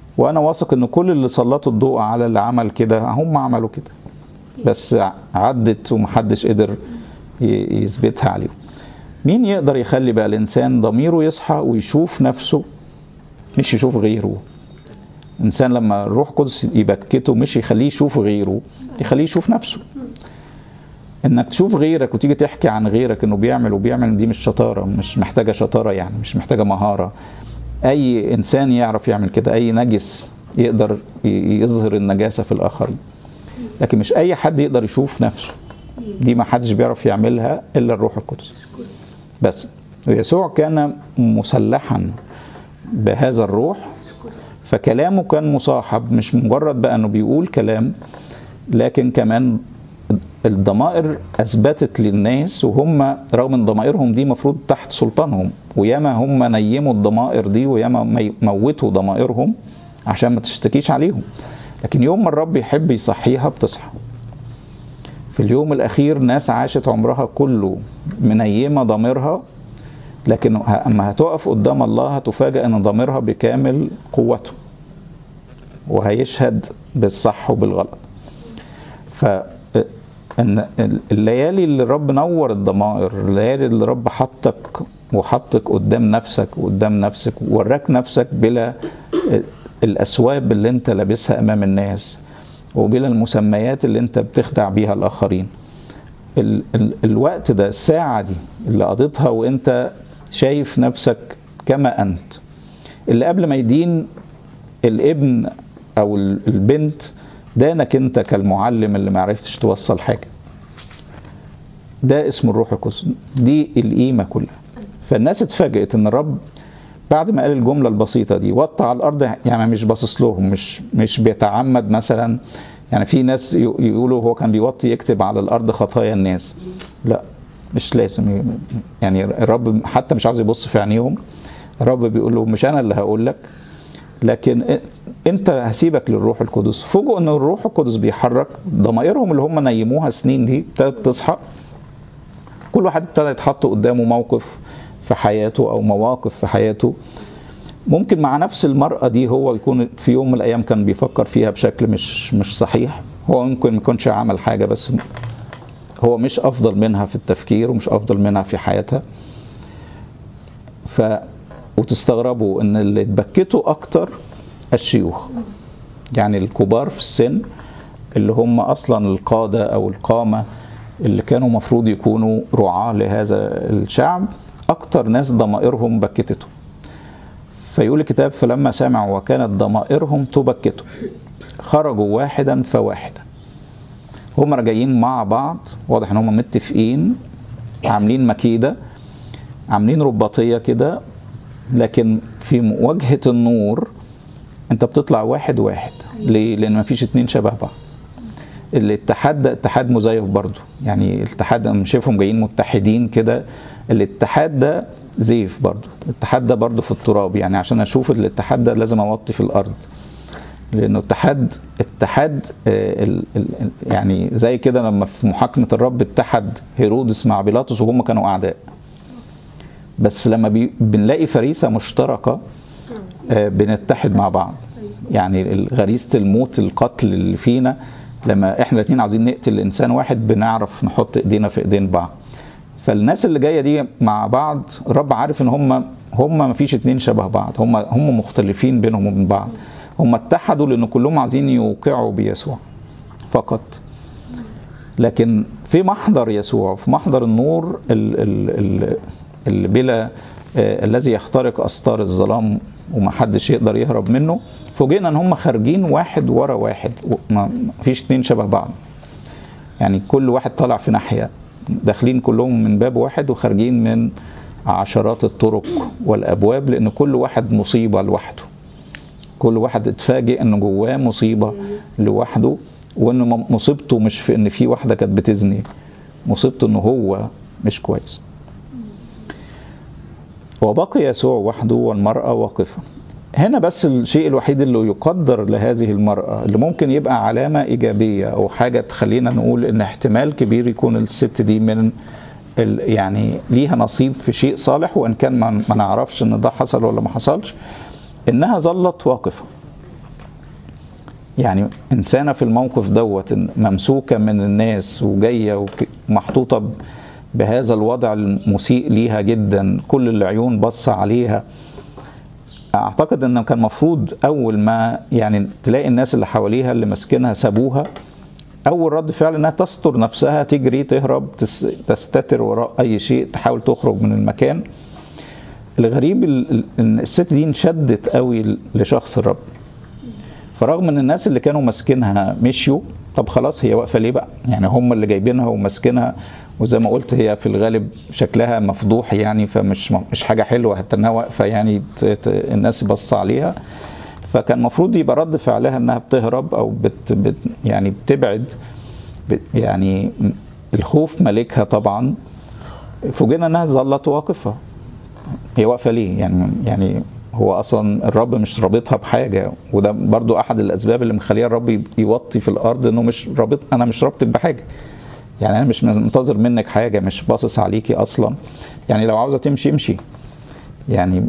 وانا واثق ان كل اللي سلطوا الضوء على اللي عمل كده هم عملوا كده بس عدت ومحدش قدر ي- يثبتها عليهم مين يقدر يخلي بقى الانسان ضميره يصحى ويشوف نفسه مش يشوف غيره الانسان لما الروح القدس يبكته مش يخليه يشوف غيره يخليه يشوف نفسه انك تشوف غيرك وتيجي تحكي عن غيرك انه بيعمل وبيعمل دي مش شطاره مش محتاجه شطاره يعني مش محتاجه مهاره اي انسان يعرف يعمل كده اي نجس يقدر ي- يظهر النجاسه في الاخرين لكن مش اي حد يقدر يشوف نفسه دي ما حدش بيعرف يعملها الا الروح القدس بس يسوع كان مسلحا بهذا الروح فكلامه كان مصاحب مش مجرد بقى انه بيقول كلام لكن كمان الضمائر اثبتت للناس وهم رغم ان ضمائرهم دي مفروض تحت سلطانهم وياما هم نيموا الضمائر دي وياما مي- موتوا ضمائرهم عشان ما تشتكيش عليهم لكن يوم ما الرب يحب يصحيها بتصحى في اليوم الاخير ناس عاشت عمرها كله منيمه ضميرها لكن ه- اما هتقف قدام الله هتفاجأ ان ضميرها بكامل قوته وهيشهد بالصح وبالغلط ف ان الليالي اللي الرب نور الضمائر الليالي اللي الرب حطك وحطك قدام نفسك وقدام نفسك ووراك نفسك بلا الاسواب اللي انت لابسها امام الناس وبلا المسميات اللي انت بتخدع بيها الاخرين ال ال الوقت ده الساعة دي اللي قضيتها وانت شايف نفسك كما انت اللي قبل ما يدين الابن او ال- البنت دانك انت كالمعلم اللي ما عرفتش توصل حاجة ده اسم الروح القدس دي القيمة كلها فالناس اتفاجئت ان الرب بعد ما قال الجملة البسيطة دي وطى على الأرض يعني مش باصص لهم مش مش بيتعمد مثلا يعني في ناس ي- يقولوا هو كان بيوطي يكتب على الأرض خطايا الناس لا مش لازم ي- يعني الرب حتى مش عاوز يبص في عينيهم الرب بيقول له مش أنا اللي هقول لك لكن إ- انت هسيبك للروح القدس فوجئوا ان الروح القدس بيحرك ضمائرهم اللي هم نيموها سنين دي ابتدت تصحى كل واحد ابتدى يتحط قدامه موقف في حياته او مواقف في حياته ممكن مع نفس المرأة دي هو يكون في يوم من الأيام كان بيفكر فيها بشكل مش مش صحيح هو ممكن ما يكونش عمل حاجة بس هو مش أفضل منها في التفكير ومش أفضل منها في حياتها ف وتستغربوا إن اللي اتبكتوا أكتر الشيوخ يعني الكبار في السن اللي هم أصلا القادة أو القامة اللي كانوا مفروض يكونوا رعاة لهذا الشعب أكتر ناس ضمائرهم بكتته فيقول الكتاب فلما سمعوا وكانت ضمائرهم تبكته خرجوا واحدا فواحدا هم راجعين مع بعض واضح ان هم متفقين عاملين مكيدة عاملين رباطية كده لكن في مواجهة النور انت بتطلع واحد واحد ليه؟ لان مفيش اتنين شبه بعض الاتحاد ده اتحاد مزيف برضو يعني الاتحاد انا شايفهم جايين متحدين كده الاتحاد ده زيف برضو الاتحاد ده برضو في التراب يعني عشان اشوف الاتحاد ده لازم اوطي في الارض لانه اتحاد اتحاد آه، ال- ال- يعني زي كده لما في محاكمه الرب اتحد هيرودس مع بيلاطس وهم كانوا اعداء بس لما بي بنلاقي فريسه مشتركه آه، بنتحد مع بعض يعني غريزه الموت القتل اللي فينا لما احنا الاثنين عاوزين نقتل انسان واحد بنعرف نحط ايدينا في ايدين بعض فالناس اللي جايه دي مع بعض الرب عارف ان هم هم ما فيش اتنين شبه بعض هم هم مختلفين بينهم وبين بعض هم اتحدوا لان كلهم عايزين يوقعوا بيسوع فقط لكن في محضر يسوع في محضر النور ال- ال- ال- اللي بلا آه، الذي يخترق استار الظلام ومحدش يقدر يهرب منه فوجئنا ان هم خارجين واحد ورا واحد ما ما فيش اتنين شبه بعض يعني كل واحد طالع في ناحيه داخلين كلهم من باب واحد وخارجين من عشرات الطرق والابواب لان كل واحد مصيبه لوحده كل واحد اتفاجئ ان جواه مصيبه لوحده وان م- مصيبته مش في ان في واحده كانت بتزني مصيبته ان هو مش كويس وبقي يسوع وحده والمرأة واقفة هنا بس الشيء الوحيد اللي يقدر لهذه المرأة اللي ممكن يبقى علامة إيجابية أو حاجة تخلينا نقول إن احتمال كبير يكون الست دي من ال- يعني ليها نصيب في شيء صالح وإن كان ما ما نعرفش إن ده حصل ولا ما حصلش إنها ظلت واقفة يعني إنسانة في الموقف دوت ممسوكة من الناس وجاية ومحطوطة بهذا الوضع المسيء ليها جدا كل العيون بص عليها اعتقد انه كان مفروض اول ما يعني تلاقي الناس اللي حواليها اللي ماسكينها سابوها اول رد فعل انها تستر نفسها تجري تهرب تستتر وراء اي شيء تحاول تخرج من المكان الغريب ان الست دي انشدت قوي لشخص الرب فرغم ان الناس اللي كانوا ماسكينها مشيوا طب خلاص هي واقفه ليه بقى يعني هم اللي جايبينها وماسكينها وزي ما قلت هي في الغالب شكلها مفضوح يعني فمش مش حاجه حلوه حتى انها واقفه يعني الناس بص عليها فكان المفروض يبقى رد فعلها انها بتهرب او بت, بت يعني بتبعد بت يعني الخوف ملكها طبعا فوجئنا انها ظلت واقفه هي واقفه ليه يعني يعني هو اصلا الرب مش رابطها بحاجه وده برضو احد الاسباب اللي مخليها الرب يوطي في الارض انه مش رابط انا مش رابطك بحاجه يعني انا مش منتظر منك حاجه مش باصص عليكي اصلا يعني لو عاوزه تمشي امشي يعني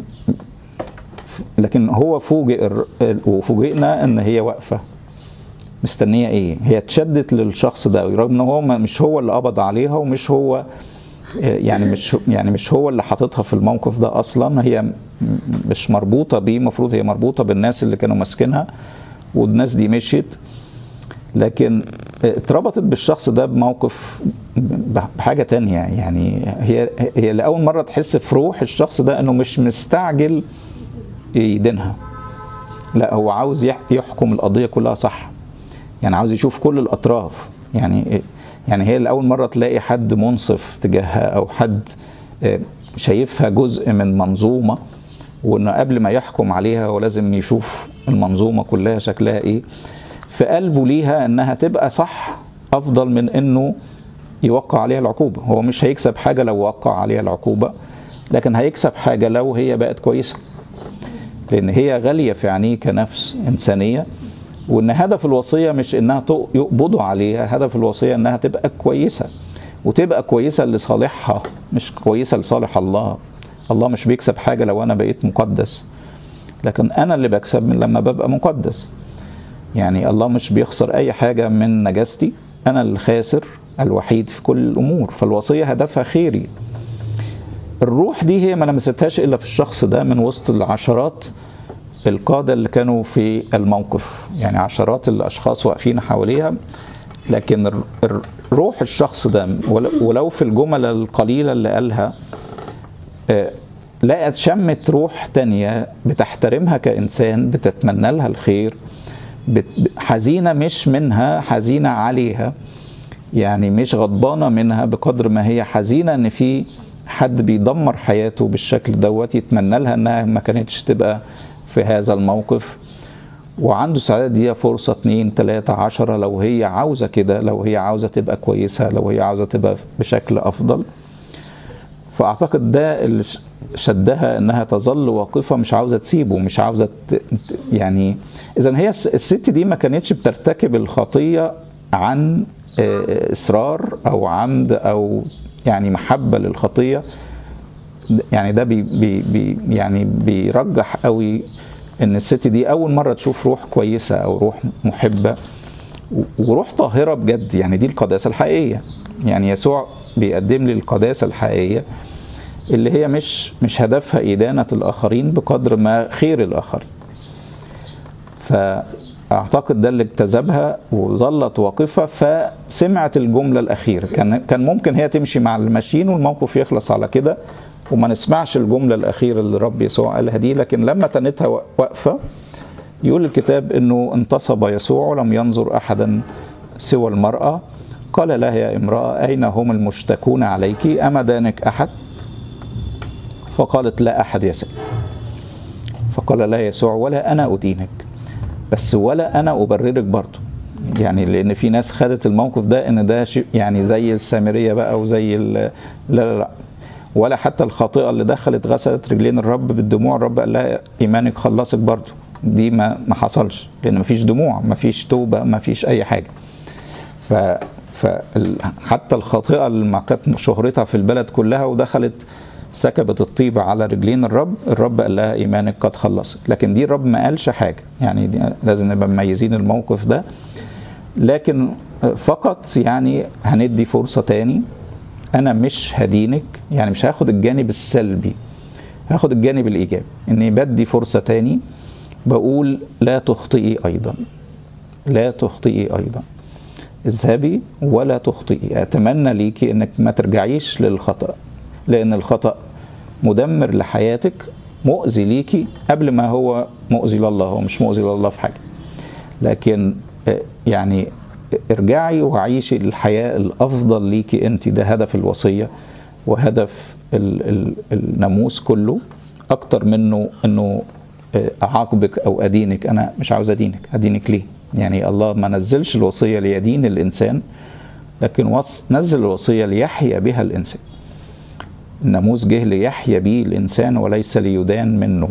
لكن هو فوجئ وفوجئنا ان هي واقفه مستنيه ايه هي اتشدت للشخص ده رغم ان هو مش هو اللي قبض عليها ومش هو يعني مش يعني مش هو اللي حاططها في الموقف ده اصلا هي مش مربوطه بيه المفروض هي مربوطه بالناس اللي كانوا ماسكينها والناس دي مشيت لكن اتربطت بالشخص ده بموقف بحاجة تانية يعني هي هي لأول مرة تحس في روح الشخص ده إنه مش مستعجل يدينها لا هو عاوز يحكم القضية كلها صح يعني عاوز يشوف كل الأطراف يعني يعني هي لأول مرة تلاقي حد منصف تجاهها أو حد شايفها جزء من منظومة وإنه قبل ما يحكم عليها هو لازم يشوف المنظومة كلها شكلها إيه في قلبه ليها انها تبقى صح افضل من انه يوقع عليها العقوبة هو مش هيكسب حاجة لو وقع عليها العقوبة لكن هيكسب حاجة لو هي بقت كويسة لان هي غالية في عينيه كنفس انسانية وان هدف الوصية مش انها يقبضوا عليها هدف الوصية انها تبقى كويسة وتبقى كويسة لصالحها مش كويسة لصالح الله الله مش بيكسب حاجة لو انا بقيت مقدس لكن انا اللي بكسب من لما ببقى مقدس يعني الله مش بيخسر اي حاجة من نجاستي انا الخاسر الوحيد في كل الامور فالوصية هدفها خيري الروح دي هي ما لمستهاش الا في الشخص ده من وسط العشرات القادة اللي كانوا في الموقف يعني عشرات الاشخاص واقفين حواليها لكن روح الشخص ده ولو في الجمل القليلة اللي قالها لقت شمت روح تانية بتحترمها كإنسان بتتمنى لها الخير حزينة مش منها حزينة عليها يعني مش غضبانة منها بقدر ما هي حزينة ان في حد بيدمر حياته بالشكل دوت يتمنى لها انها ما كانتش تبقى في هذا الموقف وعنده سعادة دي فرصة اتنين تلاتة عشرة لو هي عاوزة كده لو هي عاوزة تبقى كويسة لو هي عاوزة تبقى بشكل أفضل فأعتقد ده اللي شدها انها تظل واقفه مش عاوزه تسيبه مش عاوزه يعني اذا هي الست دي ما كانتش بترتكب الخطيه عن اصرار او عمد او يعني محبه للخطيه يعني ده بي بي بي يعني بيرجح قوي ان الست دي اول مره تشوف روح كويسه او روح محبه وروح طاهره بجد يعني دي القداسه الحقيقيه يعني يسوع بيقدم لي القداسه الحقيقيه اللي هي مش مش هدفها إدانة الآخرين بقدر ما خير الآخرين فأعتقد ده اللي اجتذبها وظلت واقفة فسمعت الجملة الأخيرة كان كان ممكن هي تمشي مع الماشيين والموقف يخلص على كده وما نسمعش الجملة الأخيرة اللي رب يسوع قالها دي لكن لما تنتها واقفة يقول الكتاب انه انتصب يسوع ولم ينظر احدا سوى المرأة قال لها يا امرأة أين هم المشتكون عليك أما دانك أحد فقالت لا أحد يسأل فقال لا يسوع ولا أنا أدينك بس ولا أنا أبررك برضه يعني لأن في ناس خدت الموقف ده إن ده شيء يعني زي السامرية بقى وزي لا لا لا ولا حتى الخاطئة اللي دخلت غسلت رجلين الرب بالدموع الرب قال لها إيمانك خلصك برضه دي ما ما حصلش لأن ما فيش دموع ما فيش توبة ما فيش أي حاجة ف فحتى الخاطئة اللي ما كانت شهرتها في البلد كلها ودخلت سكبت الطيبة على رجلين الرب الرب قال لها إيمانك قد خلصت لكن دي الرب ما قالش حاجة يعني دي لازم نبقى مميزين الموقف ده لكن فقط يعني هندي فرصة تاني أنا مش هدينك يعني مش هاخد الجانب السلبي هاخد الجانب الإيجابي إني بدي فرصة تاني بقول لا تخطئي أيضا لا تخطئي أيضا اذهبي ولا تخطئي أتمنى ليكي إنك ما ترجعيش للخطأ لأن الخطأ مدمر لحياتك مؤذي ليكي قبل ما هو مؤذي لله هو مش مؤذي لله في حاجة لكن يعني ارجعي وعيشي الحياة الأفضل ليكي أنت ده هدف الوصية وهدف الناموس كله أكتر منه أنه أعاقبك أو أدينك أنا مش عاوز أدينك أدينك ليه يعني الله ما نزلش الوصية ليدين الإنسان لكن وص نزل الوصية ليحيا بها الإنسان الناموس جه ليحيا به الإنسان وليس ليدان منه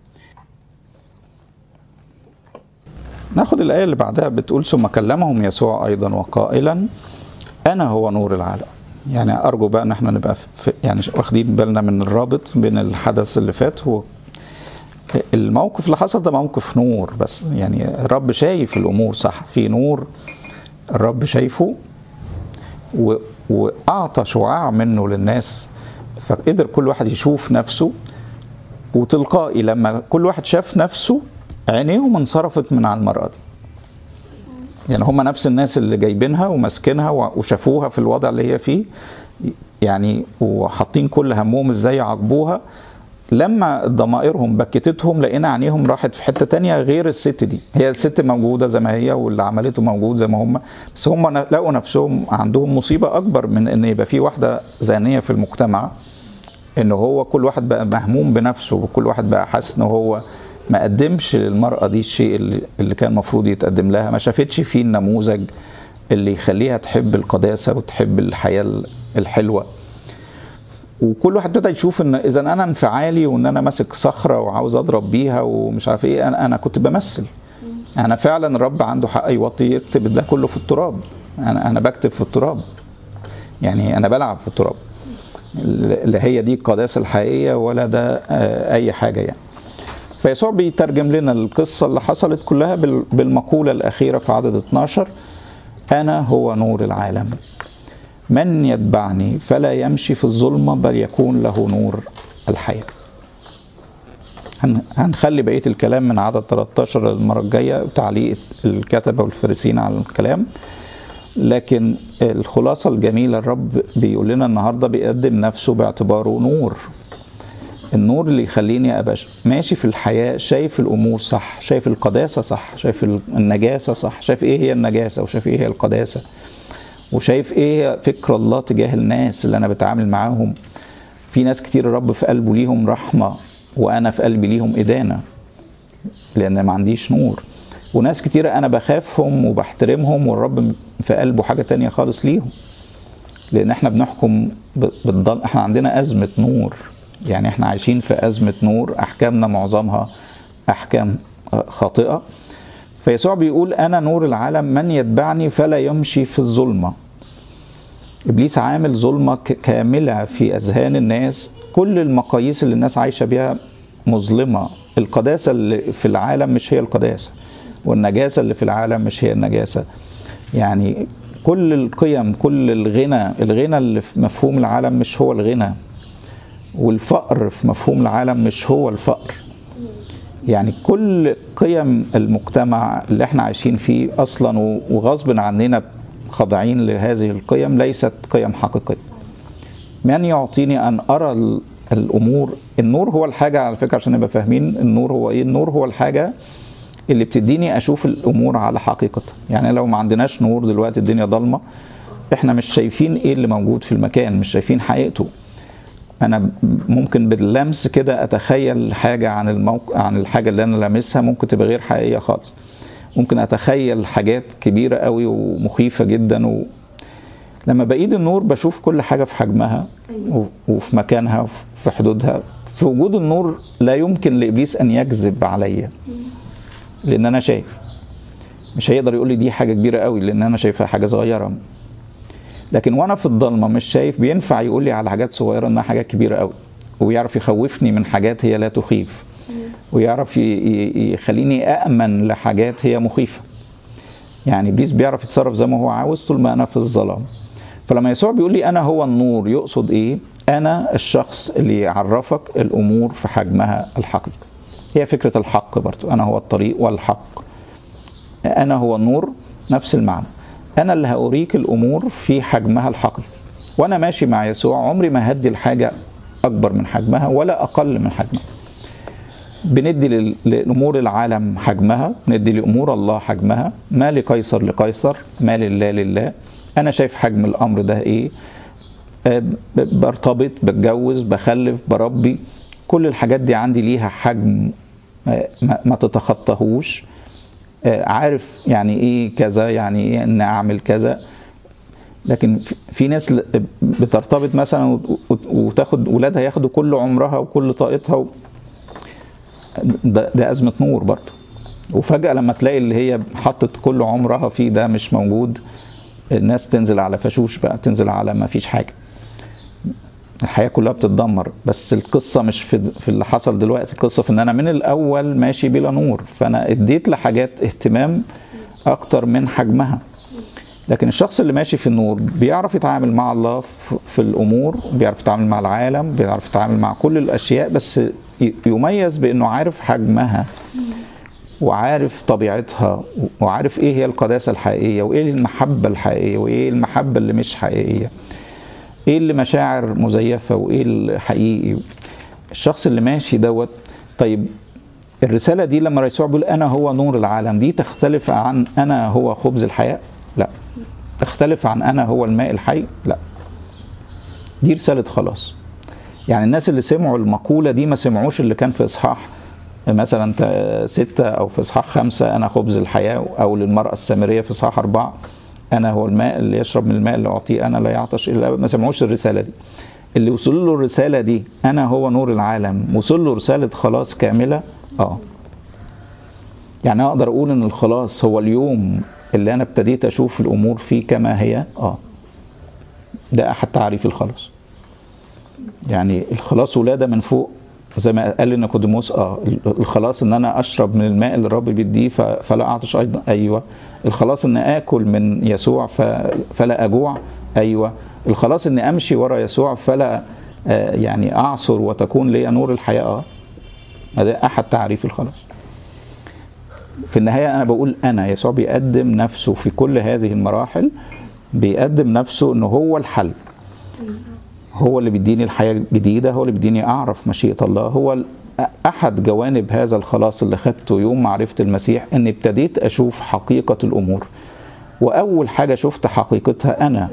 ناخد الآية اللي بعدها بتقول ثم كلمهم يسوع أيضا وقائلا أنا هو نور العالم يعني أرجو بقى إن احنا نبقى في يعني واخدين بالنا من الرابط بين الحدث اللي فات و الموقف اللي حصل ده موقف نور بس يعني الرب شايف الأمور صح في نور الرب شايفه و... وأعطى شعاع منه للناس فقدر كل واحد يشوف نفسه وتلقائي لما كل واحد شاف نفسه عينيهم انصرفت من على المرأة دي يعني هم نفس الناس اللي جايبينها وماسكينها وشافوها في الوضع اللي هي فيه يعني وحاطين كل همهم ازاي يعاقبوها لما ضمائرهم بكتتهم لقينا عينيهم راحت في حته تانية غير الست دي هي الست موجوده زي ما هي واللي عملته موجود زي ما هم بس هم لقوا نفسهم عندهم مصيبه اكبر من ان يبقى في واحده زانيه في المجتمع ان هو كل واحد بقى مهموم بنفسه وكل واحد بقى حاسس ان هو ما قدمش للمرأة دي الشيء اللي كان المفروض يتقدم لها ما شافتش فيه النموذج اللي يخليها تحب القداسة وتحب الحياة الحلوة وكل واحد ابتدى يشوف ان اذا انا انفعالي وان انا ماسك صخره وعاوز اضرب بيها ومش عارف ايه انا انا كنت بمثل انا فعلا الرب عنده حق يوطي يكتب ده كله في التراب انا انا بكتب في التراب يعني انا بلعب في التراب لا هي دي القداسه الحقيقيه ولا ده اي حاجه يعني فيسوع بيترجم لنا القصة اللي حصلت كلها بالمقولة الأخيرة في عدد 12 أنا هو نور العالم من يتبعني فلا يمشي في الظلمة بل يكون له نور الحياة هنخلي بقية الكلام من عدد 13 المرة الجاية تعليق الكتبة والفريسين على الكلام لكن الخلاصة الجميلة الرب بيقول لنا النهاردة بيقدم نفسه باعتباره نور النور اللي يخليني ابقى ماشي في الحياه شايف الامور صح شايف القداسه صح شايف النجاسه صح شايف ايه هي النجاسه وشايف ايه هي القداسه وشايف ايه فكر الله تجاه الناس اللي انا بتعامل معاهم في ناس كتير الرب في قلبه ليهم رحمه وانا في قلبي ليهم ادانه لان ما عنديش نور وناس كتير انا بخافهم وبحترمهم والرب في قلبه حاجه تانية خالص ليهم لان احنا بنحكم بالضل احنا عندنا ازمه نور يعني احنا عايشين في أزمة نور أحكامنا معظمها أحكام خاطئة فيسوع بيقول أنا نور العالم من يتبعني فلا يمشي في الظلمة إبليس عامل ظلمة كاملة في أذهان الناس كل المقاييس اللي الناس عايشة بيها مظلمة القداسة اللي في العالم مش هي القداسة والنجاسة اللي في العالم مش هي النجاسة يعني كل القيم كل الغنى الغنى اللي في مفهوم العالم مش هو الغنى والفقر في مفهوم العالم مش هو الفقر يعني كل قيم المجتمع اللي احنا عايشين فيه اصلا وغصب عننا خاضعين لهذه القيم ليست قيم حقيقيه من يعطيني ان ارى الامور النور هو الحاجه على فكره عشان نبقى فاهمين النور هو ايه النور هو الحاجه اللي بتديني اشوف الامور على حقيقتها يعني لو ما عندناش نور دلوقتي الدنيا ضلمه احنا مش شايفين ايه اللي موجود في المكان مش شايفين حقيقته انا ممكن باللمس كده اتخيل حاجه عن الموقع عن الحاجه اللي انا لامسها ممكن تبقى غير حقيقيه خالص ممكن اتخيل حاجات كبيره قوي ومخيفه جدا و... لما بايد النور بشوف كل حاجه في حجمها وفي مكانها وفي حدودها في وجود النور لا يمكن لابليس ان يكذب عليا لان انا شايف مش هيقدر يقول لي دي حاجه كبيره قوي لان انا شايفها حاجه صغيره لكن وانا في الضلمه مش شايف بينفع يقول لي على حاجات صغيره انها حاجات كبيره قوي ويعرف يخوفني من حاجات هي لا تخيف ويعرف ي- ي- يخليني أأمن لحاجات هي مخيفة يعني إبليس بيعرف يتصرف زي ما هو عاوز طول ما أنا في الظلام فلما يسوع بيقول لي أنا هو النور يقصد إيه؟ أنا الشخص اللي يعرفك الأمور في حجمها الحقيقي هي فكرة الحق برضو أنا هو الطريق والحق أنا هو النور نفس المعنى أنا اللي هأريك الأمور في حجمها الحقيقي وأنا ماشي مع يسوع عمري ما هدي الحاجة أكبر من حجمها ولا أقل من حجمها بندي لل- لأمور العالم حجمها ندي لأمور الله حجمها ما لقيصر لقيصر ما لله لله أنا شايف حجم الأمر ده إيه آه، ب- برتبط بتجوز بخلف بربي كل الحاجات دي عندي ليها حجم آه، ما ما تتخطاهوش آه، عارف يعني ايه كذا يعني ايه ان اعمل كذا لكن في- في ناس ل- بترتبط مثلا وت- وت- وتاخد ولادها ياخدوا كل عمرها وكل طاقتها و... ده, ده ازمه نور برضه وفجاه لما تلاقي اللي هي حطت كل عمرها فيه ده مش موجود الناس تنزل على فشوش بقى تنزل على ما فيش حاجه الحياه كلها بتتدمر بس القصه مش في في اللي حصل دلوقتي القصه في ان انا من الاول ماشي بلا نور فانا اديت لحاجات اهتمام اكتر من حجمها لكن الشخص اللي ماشي في النور بيعرف يتعامل مع الله في في الامور بيعرف يتعامل مع العالم بيعرف يتعامل مع كل الاشياء بس ي- يميز بانه عارف حجمها وعارف طبيعتها وعارف ايه هي القداسه الحقيقيه وايه المحبه الحقيقيه وايه المحبه اللي مش حقيقيه ايه اللي مشاعر مزيفه وايه الحقيقي الشخص اللي ماشي دوت طيب الرساله دي لما يسوع بيقول انا هو نور العالم دي تختلف عن انا هو خبز الحياه لا تختلف عن انا هو الماء الحي لا دي رساله خلاص يعني الناس اللي سمعوا المقوله دي ما سمعوش اللي كان في اصحاح مثلا تا- ستة أو في إصحاح خمسة أنا خبز الحياة أو للمرأة السامرية في إصحاح أربعة أنا هو الماء اللي يشرب من الماء اللي أعطيه أنا لا يعطش إلا أبد. ما سمعوش الرسالة دي اللي وصل له الرسالة دي أنا هو نور العالم وصل له رسالة خلاص كاملة آه يعني أقدر أقول إن الخلاص هو اليوم اللي أنا ابتديت أشوف الأمور فيه كما هي آه ده أحد تعريف الخلاص يعني الخلاص ولادة من فوق زي ما قال نيقوديموس اه الخلاص ان انا اشرب من الماء اللي الرب بيديه ف- فلا اعطش ايضا ايوه الخلاص ان اكل من يسوع ف- فلا اجوع ايوه الخلاص ان امشي ورا يسوع فلا آه، يعني اعصر وتكون لي نور الحياه اه هذا احد تعريف الخلاص في النهايه انا بقول انا يسوع بيقدم نفسه في كل هذه المراحل بيقدم نفسه انه هو الحل هو اللي بيديني الحياة الجديدة هو اللي بيديني أعرف مشيئة الله هو ال- أحد جوانب هذا الخلاص اللي خدته يوم معرفة المسيح أني ابتديت أشوف حقيقة الأمور وأول حاجة شفت حقيقتها أنا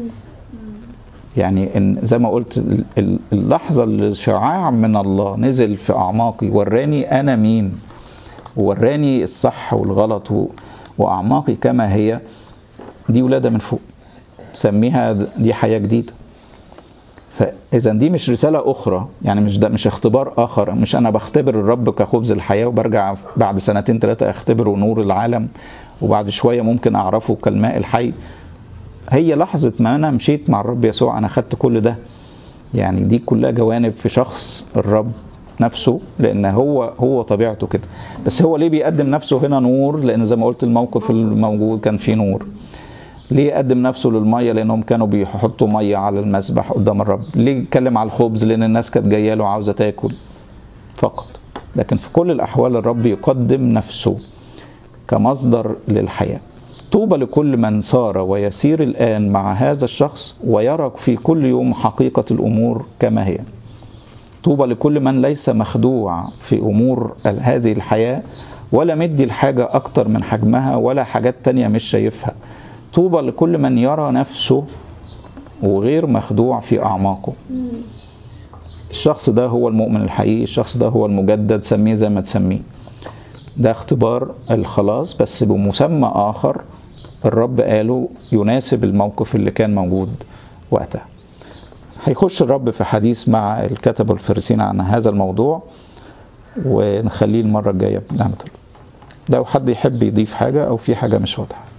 يعني إن زي ما قلت ال- ال- اللحظة اللي شعاع من الله نزل في أعماقي وراني أنا مين ووراني الصح والغلط و- وأعماقي كما هي دي ولادة من فوق سميها دي حياة جديدة فاذا دي مش رساله اخرى يعني مش ده مش اختبار اخر مش انا بختبر الرب كخبز الحياه وبرجع بعد سنتين ثلاثه اختبره نور العالم وبعد شويه ممكن اعرفه كالماء الحي هي لحظه ما انا مشيت مع الرب يسوع انا خدت كل ده يعني دي كلها جوانب في شخص الرب نفسه لان هو هو طبيعته كده بس هو ليه بيقدم نفسه هنا نور لان زي ما قلت الموقف الموجود كان فيه نور ليه قدم نفسه للميه لانهم كانوا بيحطوا ميه على المسبح قدام الرب ليه اتكلم على الخبز لان الناس كانت جايه له عاوزه تاكل فقط لكن في كل الاحوال الرب يقدم نفسه كمصدر للحياه طوبى لكل من سار ويسير الان مع هذا الشخص ويرى في كل يوم حقيقه الامور كما هي طوبى لكل من ليس مخدوع في امور هذه الحياه ولا مدي الحاجه اكتر من حجمها ولا حاجات تانية مش شايفها طوبى لكل من يرى نفسه وغير مخدوع في أعماقه الشخص ده هو المؤمن الحقيقي الشخص ده هو المجدد سميه زي ما تسميه ده اختبار الخلاص بس بمسمى آخر الرب قاله يناسب الموقف اللي كان موجود وقتها هيخش الرب في حديث مع الكتب والفريسين عن هذا الموضوع ونخليه المرة الجاية بنعمة الله لو حد يحب يضيف حاجة أو في حاجة مش واضحة